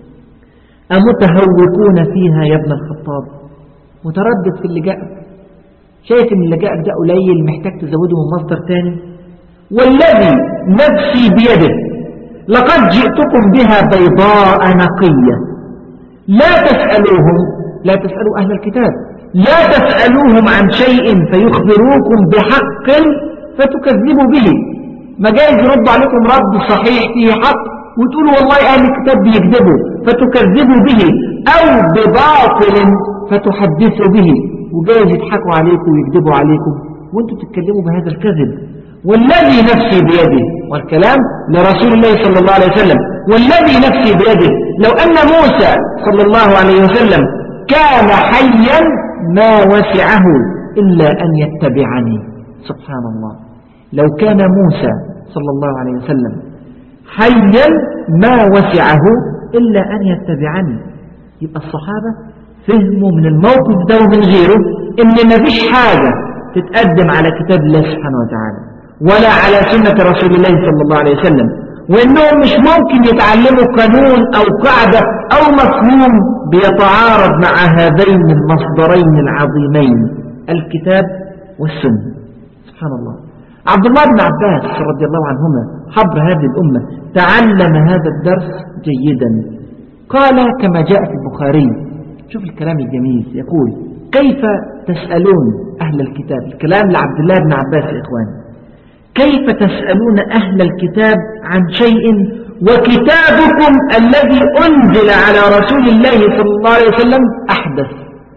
أمتهوكون فيها يا ابن الخطاب متردد في اللي جاءك شايف ان اللي جاءك ده قليل محتاج تزوده من مصدر تاني والذي نفسي بيده لقد جئتكم بها بيضاء نقية لا تسألوهم لا تسألوا أهل الكتاب لا تسألوهم عن شيء فيخبروكم بحق فتكذبوا به ما جايز يرد عليكم رد صحيح فيه حق وتقولوا والله أهل الكتاب بيكذبوا فتكذبوا به أو بباطل فتحدثوا به وجايز يضحكوا عليكم ويكذبوا عليكم وانتم تتكلموا بهذا الكذب والذي نفسي بيده والكلام لرسول الله صلى الله عليه وسلم والذي نفسي بيده لو أن موسى صلى الله عليه وسلم كان حيا ما وسعه إلا أن يتبعني سبحان الله لو كان موسى صلى الله عليه وسلم حيا ما وسعه إلا أن يتبعني يبقى الصحابة فهموا من الموقف ده ومن غيره إن ما فيش حاجة تتقدم على كتاب الله سبحانه وتعالى ولا على سنة رسول الله صلى الله عليه وسلم وإنهم مش ممكن يتعلموا قانون أو قاعدة أو مفهوم بيتعارض مع هذين المصدرين العظيمين الكتاب والسنة سبحان الله عبد الله بن عباس رضي الله عنهما حبر هذه الأمة تعلم هذا الدرس جيدا قال كما جاء في البخاري شوف الكلام الجميل يقول كيف تسألون أهل الكتاب الكلام لعبد الله بن عباس يا إخواني كيف تسألون أهل الكتاب عن شيء وكتابكم الذي أنزل على رسول الله صلى الله عليه وسلم أحدث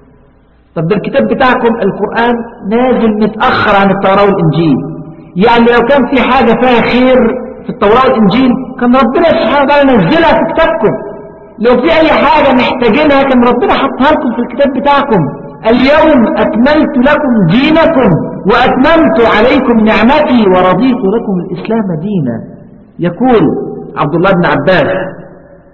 طب ده الكتاب بتاعكم القرآن نازل متأخر عن التوراة والإنجيل يعني لو كان في حاجة فيها خير في التوراة والإنجيل كان ربنا سبحانه وتعالى نزلها في كتابكم لو في أي حاجة محتاجينها كان ربنا حطها لكم في الكتاب بتاعكم اليوم أكملت لكم دينكم وأتممت عليكم نعمتي ورضيت لكم الإسلام دينا يقول عبد الله بن عباس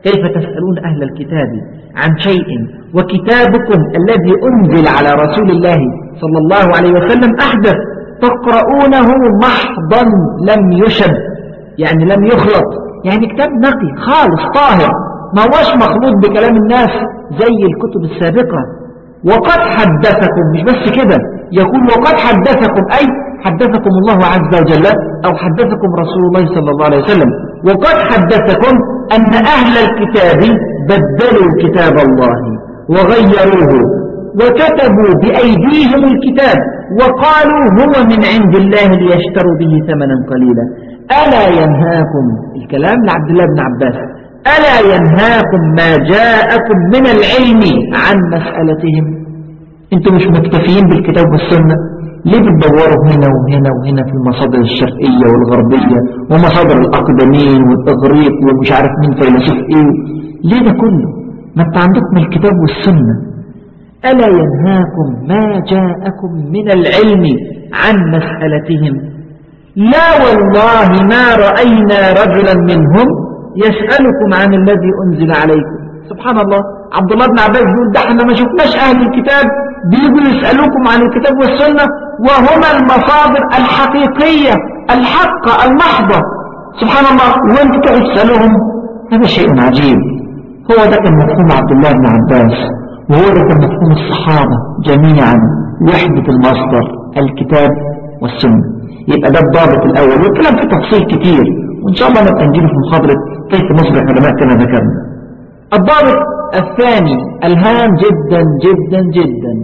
كيف تسألون أهل الكتاب عن شيء وكتابكم الذي أنزل على رسول الله صلى الله عليه وسلم أحدث تقرؤونه محضا لم يشب يعني لم يخلط يعني كتاب نقي خالص طاهر ما هوش مخلوط بكلام الناس زي الكتب السابقة وقد حدثكم مش بس كده يقول وقد حدثكم أي حدثكم الله عز وجل أو حدثكم رسول الله صلى الله عليه وسلم وقد حدثكم أن أهل الكتاب بدلوا كتاب الله وغيروه وكتبوا بأيديهم الكتاب وقالوا هو من عند الله ليشتروا به ثمنا قليلا ألا ينهاكم الكلام لعبد الله بن عباس ألا ينهاكم ما جاءكم من العلم عن مسألتهم انتم مش مكتفيين بالكتاب والسنة ليه بتدوروا هنا وهنا وهنا في المصادر الشرقية والغربية ومصادر الأقدمين والإغريق ومش عارف مين فيلسوف ايه ليه ده كله ما انت عندكم الكتاب والسنة ألا ينهاكم ما جاءكم من العلم عن مسألتهم لا والله ما رأينا رجلا منهم يسألكم عن الذي أنزل عليكم سبحان الله عبد الله بن عباس بيقول ده احنا ما شفناش أهل الكتاب بيجوا يسألوكم عن الكتاب والسنة وهما المصادر الحقيقية الحقة المحضة سبحان الله وانت تسألهم هذا شيء عجيب هو ده كان مفهوم عبد الله بن عباس وهو ده كان مفهوم الصحابة جميعا وحدة المصدر الكتاب والسنة يبقى ده الضابط الأول والكلام في تفصيل كتير وإن شاء الله نبقى نجيله في محاضرة كيف نصبح علماء كما ذكرنا الضابط الثاني الهام جدا جدا جدا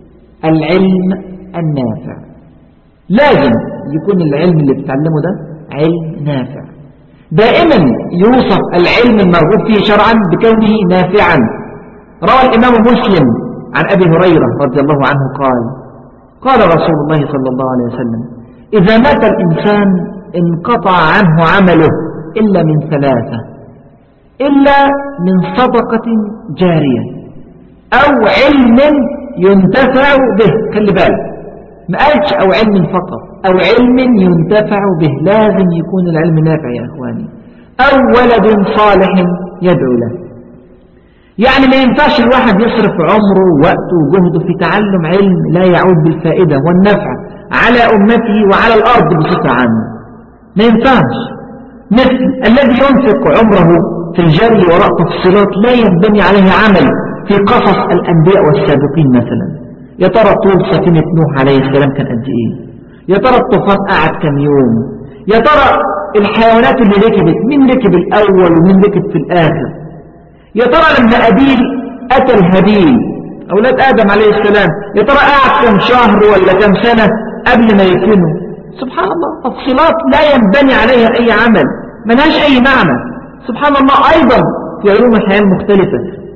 العلم النافع لازم يكون العلم اللي بتعلمه ده علم نافع دائما يوصف العلم المرغوب فيه شرعا بكونه نافعا روى الإمام مسلم عن أبي هريرة رضي الله عنه قال قال رسول الله صلى الله عليه وسلم إذا مات الإنسان انقطع عنه عمله إلا من ثلاثة إلا من صدقة جارية أو علم ينتفع به خلي بالك ما قالش أو علم فقط أو علم ينتفع به لازم يكون العلم نافع يا أخواني أو ولد صالح يدعو له يعني ما ينفعش الواحد يصرف عمره ووقته وجهده في تعلم علم لا يعود بالفائدة والنفع على أمته وعلى الأرض بصفة عامة ما ينفعش مثل الذي ينفق عمره في الجري وراء تفصيلات لا ينبني عليه عمل في قصص الأنبياء والسابقين مثلا يا ترى طول سفينة نوح عليه السلام كان قد إيه يا ترى الطوفان قعد كم يوم يا ترى الحيوانات اللي ركبت مين ركب الأول ومين ركب في الآخر يا ترى لما أبيل قتل هابيل أولاد آدم عليه السلام يا ترى قعد كم شهر ولا كم سنة قبل ما يكونوا سبحان الله تفصيلات لا ينبني عليها أي عمل ملهاش أي معنى سبحان الله أيضا في علوم الحياة المختلفة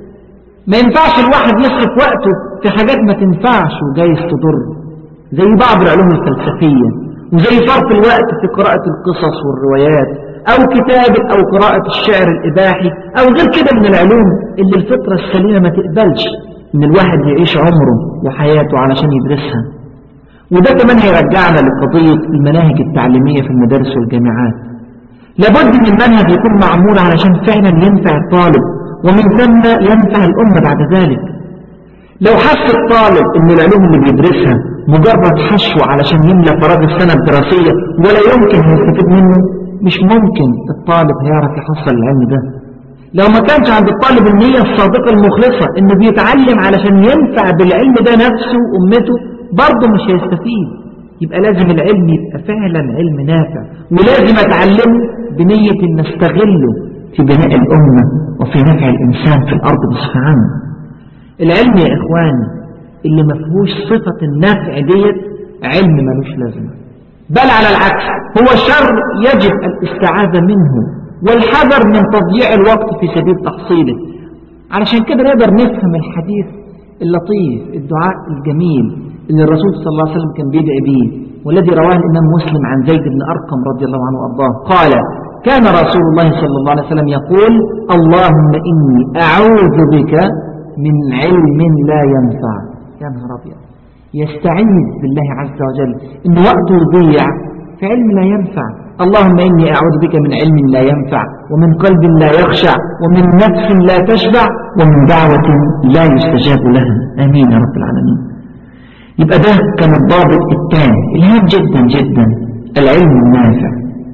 ما ينفعش الواحد يصرف وقته في حاجات ما تنفعش وجايز تضر زي بعض العلوم الفلسفية وزي صرف الوقت في قراءة القصص والروايات أو كتابة أو قراءة الشعر الإباحي أو غير كده من العلوم اللي الفطرة السليمة ما تقبلش إن الواحد يعيش عمره وحياته علشان يدرسها وده كمان هيرجعنا لقضية المناهج التعليمية في المدارس والجامعات لابد من المنهج يكون معمول علشان فعلا ينفع الطالب ومن ثم ينفع الأمة بعد ذلك لو حس الطالب ان العلوم اللي بيدرسها مجرد حشو علشان يملى فراغ السنة الدراسية ولا يمكن يستفيد منه مش ممكن الطالب هيعرف يحصل العلم ده لو ما كانش عند الطالب النية الصادقة المخلصة انه بيتعلم علشان ينفع بالعلم ده نفسه وامته برضه مش هيستفيد يبقى لازم العلم يبقى فعلا علم نافع ولازم اتعلمه بنية ان استغله في بناء الامة وفي نفع الانسان في الارض بصفة عامة العلم يا إخواني اللي ما فيهوش صفة النفع ديت علم ملوش لازمة بل على العكس هو شر يجب الاستعاذة منه والحذر من تضييع الوقت في سبيل تحصيله علشان كده نقدر نفهم الحديث اللطيف الدعاء الجميل اللي الرسول صلى الله عليه وسلم كان بيدعي به والذي رواه الإمام مسلم عن زيد بن أرقم رضي الله عنه وأرضاه قال كان رسول الله صلى الله عليه وسلم يقول اللهم إني أعوذ بك من علم لا ينفع يا نهار أبيض يستعيذ بالله عز وجل إن وقته يضيع في علم لا ينفع اللهم إني أعوذ بك من علم لا ينفع ومن قلب لا يخشع ومن نفس لا تشبع ومن دعوة لا يستجاب لها آمين يا رب العالمين يبقى ده كان الضابط الثاني الهام جدا جدا العلم النافع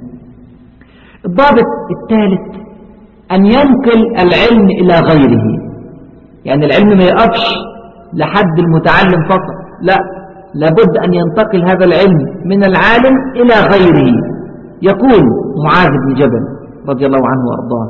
الضابط الثالث أن ينقل العلم إلى غيره يعني العلم ما يقفش لحد المتعلم فقط لا لابد أن ينتقل هذا العلم من العالم إلى غيره يقول معاذ بن جبل رضي الله عنه وأرضاه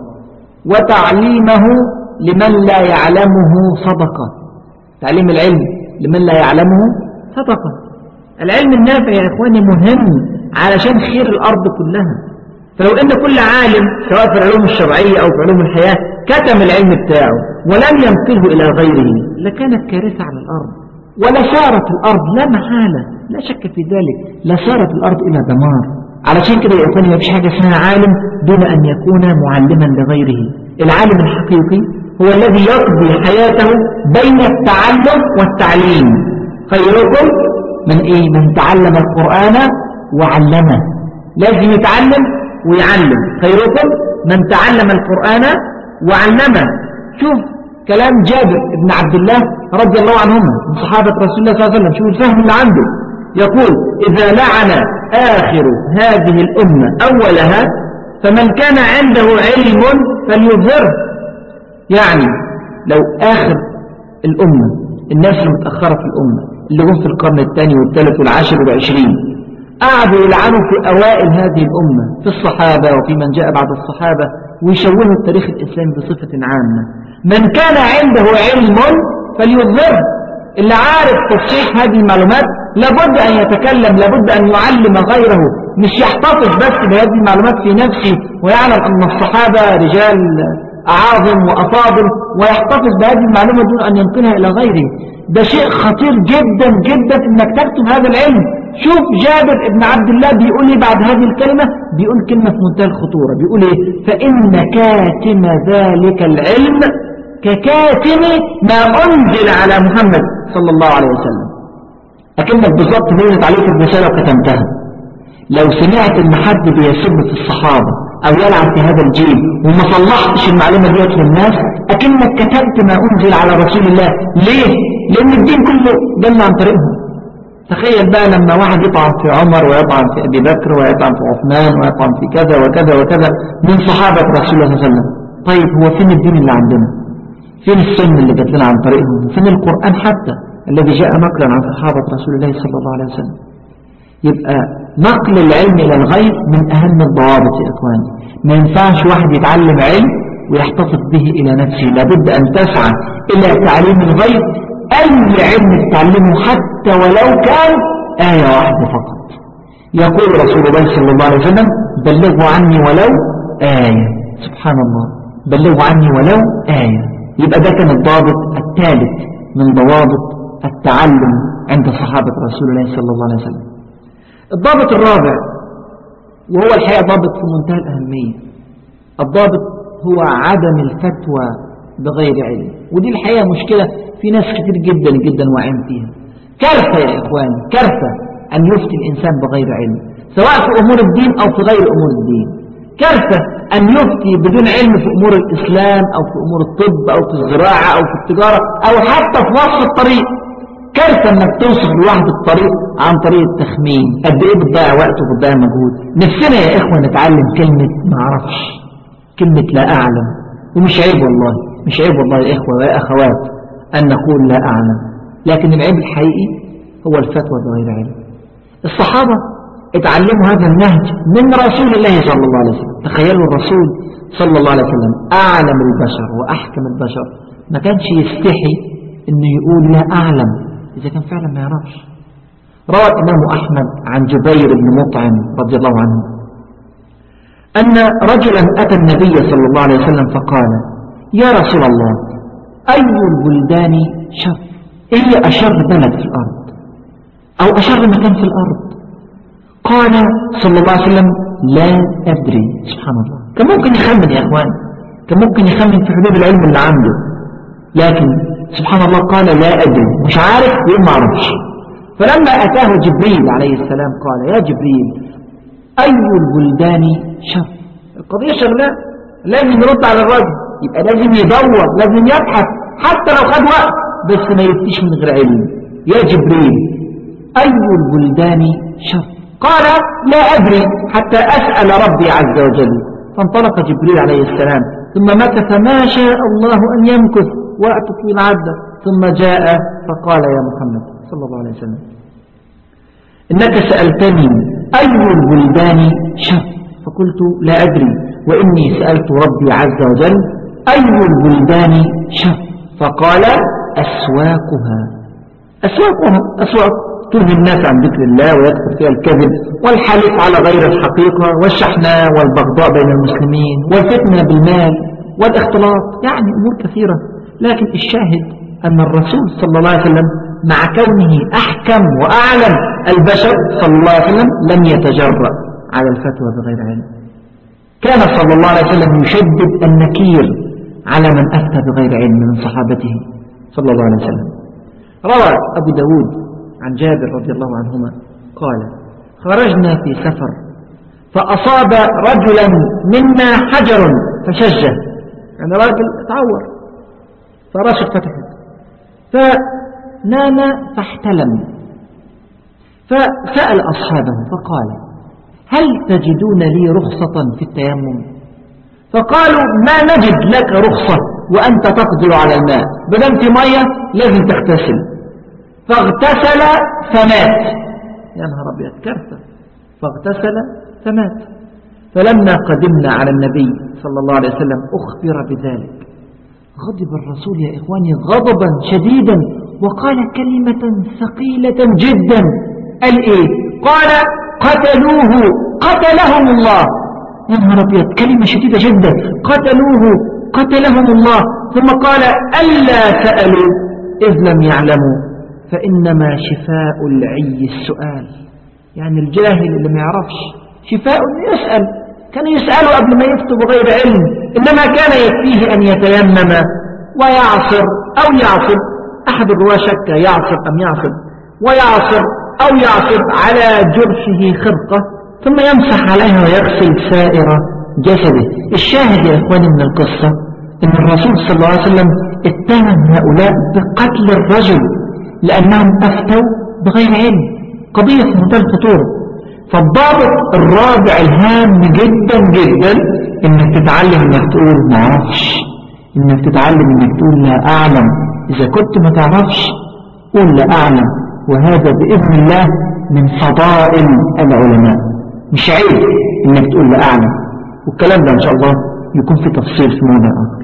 وتعليمه لمن لا يعلمه صدقة تعليم العلم لمن لا يعلمه صدقة العلم النافع يا إخواني مهم علشان خير الأرض كلها فلو إن كل عالم سواء في العلوم الشرعية أو في علوم الحياة كتم العلم بتاعه ولم ينقله إلى غيره لكانت كارثة على الأرض ولصارت الأرض لا محالة لا شك في ذلك لصارت الأرض إلى دمار علشان كده يا إخواني ما فيش حاجة اسمها عالم دون أن يكون معلما لغيره العالم الحقيقي هو الذي يقضي حياته بين التعلم والتعليم خيركم من إيه من تعلم القرآن وعلمه لازم يتعلم ويعلم خيركم من تعلم القرآن وعلمه شوف كلام جابر بن عبد الله رضي الله عنهما من صحابة رسول الله صلى الله عليه وسلم شوف الفهم اللي عنده يقول إذا لعن آخر هذه الأمة أولها فمن كان عنده علم فليظهره يعني لو آخر الأمة الناس المتأخرة في الأمة اللي هم في القرن الثاني والثالث والعاشر والعشرين قعدوا يلعنوا في أوائل هذه الأمة في الصحابة وفي من جاء بعد الصحابة ويشوهوا التاريخ الإسلامي بصفة عامة من كان عنده علم فليظهره اللي عارف تصحيح هذه المعلومات لابد أن يتكلم لابد أن يعلم غيره مش يحتفظ بس بهذه المعلومات في نفسه ويعلم أن الصحابة رجال أعاظم وأفاضل ويحتفظ بهذه المعلومة دون أن ينقلها إلى غيره ده شيء خطير جدا جدا أنك تكتب هذا العلم شوف جابر ابن عبد الله بيقول ايه بعد هذه الكلمة بيقول كلمة في منتهى الخطورة بيقول ايه فإن كاتم ذلك العلم ككاتم ما أنزل على محمد صلى الله عليه وسلم أكنك بالضبط نزلت عليك الرسالة وكتمتها لو سمعت ان حد بيسب في الصحابة او يلعب في هذا الجيل وما صلحتش المعلومة ديت للناس اكنك كتبت ما انزل على رسول الله ليه لان الدين كله جل عن طريقهم تخيل بقى لما واحد يطعن في عمر ويطعن في ابي بكر ويطعن في عثمان ويطعن في كذا وكذا وكذا من صحابة رسول الله صلى الله عليه وسلم طيب هو فين الدين اللي عندنا فين السنة اللي جات لنا عن طريقهم فين القرآن حتى الذي جاء نقلا عن صحابة رسول الله صلى الله عليه وسلم يبقى نقل العلم إلى الغير من أهم الضوابط يا إخواني ما ينفعش واحد يتعلم علم ويحتفظ به إلى نفسه لابد أن تسعى إلى تعليم الغير أي علم تتعلمه حتى ولو كان آية واحدة فقط يقول رسول الله صلى الله عليه وسلم بلغوا عني ولو آية سبحان الله بلغوا عني ولو آية يبقى ده كان الضابط الثالث من ضوابط التعلم عند صحابة رسول الله صلى الله عليه وسلم الضابط الرابع وهو الحقيقة ضابط في منتهى الأهمية الضابط هو عدم الفتوى بغير علم ودي الحقيقة مشكلة في ناس كتير جدا جدا واعين فيها كارثة يا إخواني كارثة أن يفتي الإنسان بغير علم سواء في أمور الدين أو في غير أمور الدين كارثة أن يفتي بدون علم في أمور الإسلام أو في أمور الطب أو في الزراعة أو في التجارة أو حتى في وصف الطريق كارثة انك توصف لواحد الطريق عن طريق التخمين قد ايه بتضيع وقت وبتضيع مجهود نفسنا يا اخوة نتعلم كلمة ما اعرفش كلمة لا اعلم ومش عيب والله مش عيب والله يا اخوة ويا اخوات ان نقول لا اعلم لكن العيب الحقيقي هو الفتوى بغير علم الصحابة اتعلموا هذا النهج من رسول الله صلى الله عليه وسلم تخيلوا الرسول صلى الله عليه وسلم اعلم البشر واحكم البشر ما كانش يستحي انه يقول لا اعلم إذا كان فعلا ما يعرفش روى الإمام أحمد عن جبير بن مطعم رضي الله عنه أن رجلا أتى النبي صلى الله عليه وسلم فقال يا رسول الله أي البلدان شر إيه أشر بلد في الأرض أو أشر مكان في الأرض قال صلى الله عليه وسلم لا أدري سبحان الله كان ممكن يخمن يا أخوان كان ممكن يخمن في حدود العلم اللي عنده لكن سبحان الله قال لا أدري مش عارف يقول ما أعرفش فلما أتاه جبريل عليه السلام قال يا جبريل أي البلدان شر القضية شغلة لازم يرد على الرجل يبقى لازم يدور لازم يبحث حتى لو خد وقت بس ما يفتيش من غير علم يا جبريل أي البلدان شر قال لا أدري حتى أسأل ربي عز وجل فانطلق جبريل عليه السلام ثم مكث ما شاء الله أن يمكث وقت طويل عدة ثم جاء فقال يا محمد صلى الله عليه وسلم إنك سألتني أي البلدان شر فقلت لا أدري وإني سألت ربي عز وجل أي البلدان شر فقال أسواقها أسواقها أسواق تنهي الناس عن ذكر الله ويدخل فيها الكذب والحلف على غير الحقيقة والشحناء والبغضاء بين المسلمين والفتنة بالمال والاختلاط يعني أمور كثيرة لكن الشاهد أن الرسول صلى الله عليه وسلم مع كونه أحكم وأعلم البشر صلى الله عليه وسلم لم يتجرأ على الفتوى بغير علم كان صلى الله عليه وسلم يشدد النكير على من أفتى بغير علم من صحابته صلى الله عليه وسلم روى أبو داود عن جابر رضي الله عنهما قال خرجنا في سفر فأصاب رجلا منا حجر فشجه يعني راجل تعور فراسه فتحت فنام فاحتلم فسأل أصحابه فقال هل تجدون لي رخصة في التيمم فقالوا ما نجد لك رخصة وأنت تقدر على الماء بدم في مية لازم تغتسل فاغتسل فمات يا نهار أبيض كارثة فاغتسل فمات فلما قدمنا على النبي صلى الله عليه وسلم أخبر بذلك غضب الرسول يا إخواني غضبا شديدا وقال كلمة ثقيلة جدا قال إيه قال قتلوه قتلهم الله يا نهار أبيض كلمة شديدة جدا قتلوه قتلهم الله ثم قال ألا سألوا إذ لم يعلموا فإنما شفاء العي السؤال يعني الجاهل اللي ما يعرفش شفاء يسأل كان يسأله قبل ما يفتوا بغير علم إنما كان يكفيه أن يتيمم ويعصر أو يعصر أحد الرواة شك يعصر أم يعصر ويعصر أو يعصر على جرشه خرقة ثم يمسح عليها ويغسل سائر جسده الشاهد يا إخواني من القصة إن الرسول صلى الله عليه وسلم اتهم هؤلاء بقتل الرجل لأنهم أفتوا بغير علم قضية منتهى الخطورة فالضابط الرابع الهام جدا جدا انك تتعلم انك تقول ما اعرفش انك تتعلم انك تقول لا اعلم اذا كنت ما تعرفش قول لا اعلم وهذا باذن الله من فضائل العلماء مش عيب انك تقول لا اعلم والكلام ده ان شاء الله يكون في تفصيل في موضع اخر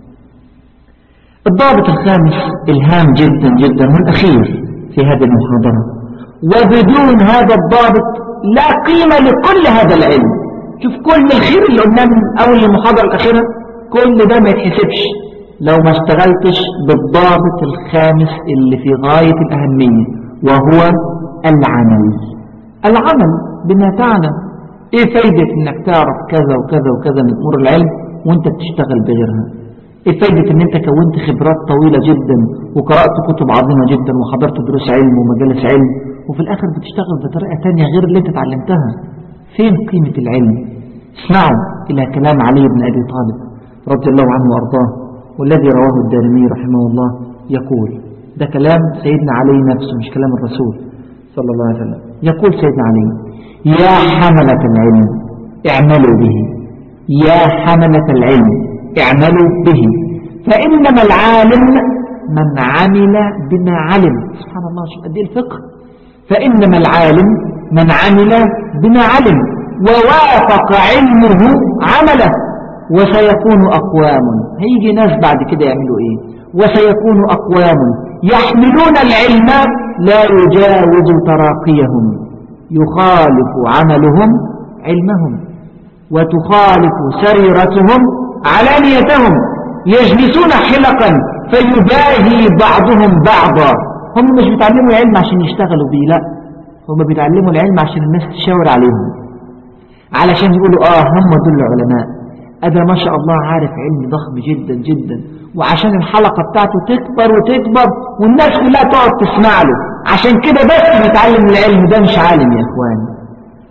الضابط الخامس الهام جدا جدا والأخير في هذه المحاضرة وبدون هذا الضابط لا قيمة لكل هذا العلم شوف كل الخير اللي قلناه من أول المحاضرة الأخيرة كل ده ما يتحسبش لو ما اشتغلتش بالضابط الخامس اللي في غاية الأهمية وهو العمل العمل بما تعلم ايه فايدة انك تعرف كذا وكذا وكذا من امور العلم وانت بتشتغل بغيرها ايه فايدة ان انت كونت خبرات طويلة جدا وقرأت كتب عظيمة جدا وحضرت دروس علم ومجالس علم وفي الاخر بتشتغل بطريقة تانية غير اللي انت اتعلمتها فين قيمة العلم اسمعوا الى كلام علي بن ابي طالب رضي الله عنه وارضاه والذي رواه الدارمي رحمه الله يقول ده كلام سيدنا علي نفسه مش كلام الرسول صلى الله عليه وسلم يقول سيدنا علي يا حملة العلم اعملوا به يا حملة العلم اعملوا به فإنما العالم من عمل بما علم سبحان الله شوف قد ايه الفقه فإنما العالم من عمل بما علم ووافق علمه عمله وسيكون أقوام هيجي ناس بعد كده يعملوا إيه وسيكون أقوام يحملون العلم لا يجاوز تراقيهم يخالف عملهم علمهم وتخالف سريرتهم علانيتهم يجلسون حلقا فيباهي بعضهم بعضا هم مش بيتعلموا العلم عشان يشتغلوا بيه لا هم بيتعلموا العلم عشان الناس تشاور عليهم علشان يقولوا اه هم دول العلماء أدا ما شاء الله عارف علم ضخم جدا جدا وعشان الحلقة بتاعته تكبر وتكبر والناس كلها تقعد تسمع له عشان كده بس بيتعلم العلم ده مش عالم يا اخواني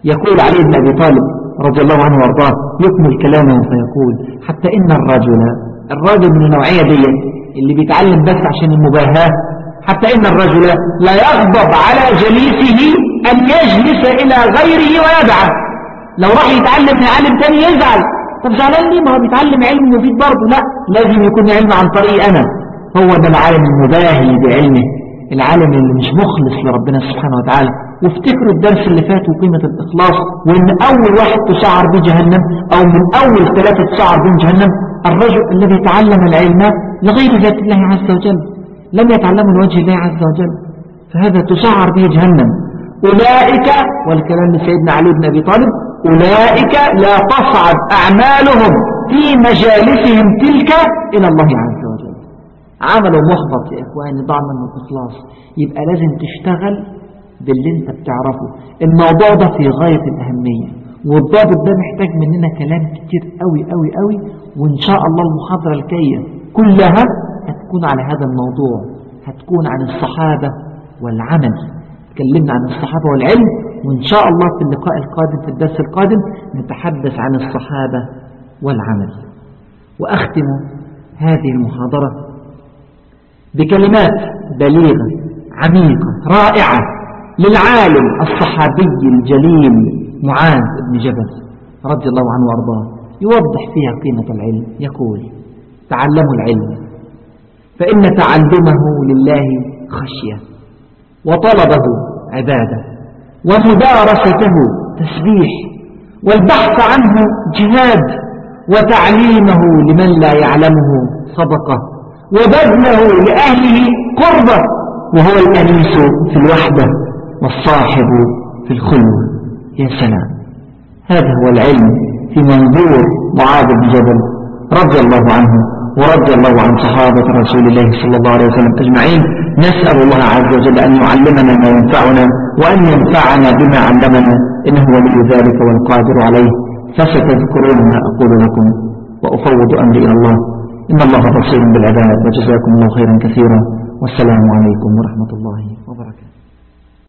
يقول علي بن أبي طالب رضي الله عنه وارضاه يكمل كلامه فيقول حتى إن الرجل الراجل من النوعية دي اللي بيتعلم بس عشان المباهاة حتى إن الرجل لا يغضب على جليسه أن يجلس إلى غيره ويدعه لو راح يتعلم من عالم تاني يزعل طب زعلان ليه ما هو بيتعلم علم مفيد برضه لا لازم يكون علم عن طريقي أنا هو ده العالم المباهي بعلمه العالم اللي مش مخلص لربنا سبحانه وتعالى وافتكروا الدرس اللي فات وقيمة الإخلاص وإن أول واحد تسعر به جهنم أو من أول ثلاثة تسعر به جهنم الرجل الذي تعلم العلم لغير ذات الله عز وجل لم يتعلمه لوجه الله عز وجل فهذا تسعر به جهنم أولئك والكلام لسيدنا علي بن أبي طالب أولئك لا تصعد أعمالهم في مجالسهم تلك إلى الله عز وجل عمله محبط يا إخواني ضع منه الإخلاص يبقى لازم تشتغل باللي انت بتعرفه الموضوع ده في غاية الأهمية والضابط ده محتاج مننا كلام كتير قوي قوي قوي وإن شاء الله المحاضرة الجاية كلها هتكون على هذا الموضوع هتكون عن الصحابة والعمل تكلمنا عن الصحابة والعلم وإن شاء الله في اللقاء القادم في الدرس القادم نتحدث عن الصحابة والعمل وأختم هذه المحاضرة بكلمات بليغة عميقة رائعة للعالم الصحابي الجليل معاذ بن جبل رضي الله عنه وارضاه يوضح فيها قيمة العلم يقول تعلموا العلم فإن تعلمه لله خشية وطلبه عبادة ومدارسته تسبيح والبحث عنه جهاد وتعليمه لمن لا يعلمه صدقة وبذله لأهله قربة وهو الأنيس في الوحدة والصاحب في الخلوة يا سلام هذا هو العلم في منظور معاذ بن جبل رضي الله عنه ورضي الله عن صحابة رسول الله صلى الله عليه وسلم أجمعين نسأل الله عز وجل أن يعلمنا ما ينفعنا وأن ينفعنا بما علمنا إنه ولي ذلك والقادر عليه فستذكرون ما أقول لكم وأفوض أمري إلى الله إن الله بصير بالعباد وجزاكم الله خيرا كثيرا والسلام عليكم ورحمة الله وبركاته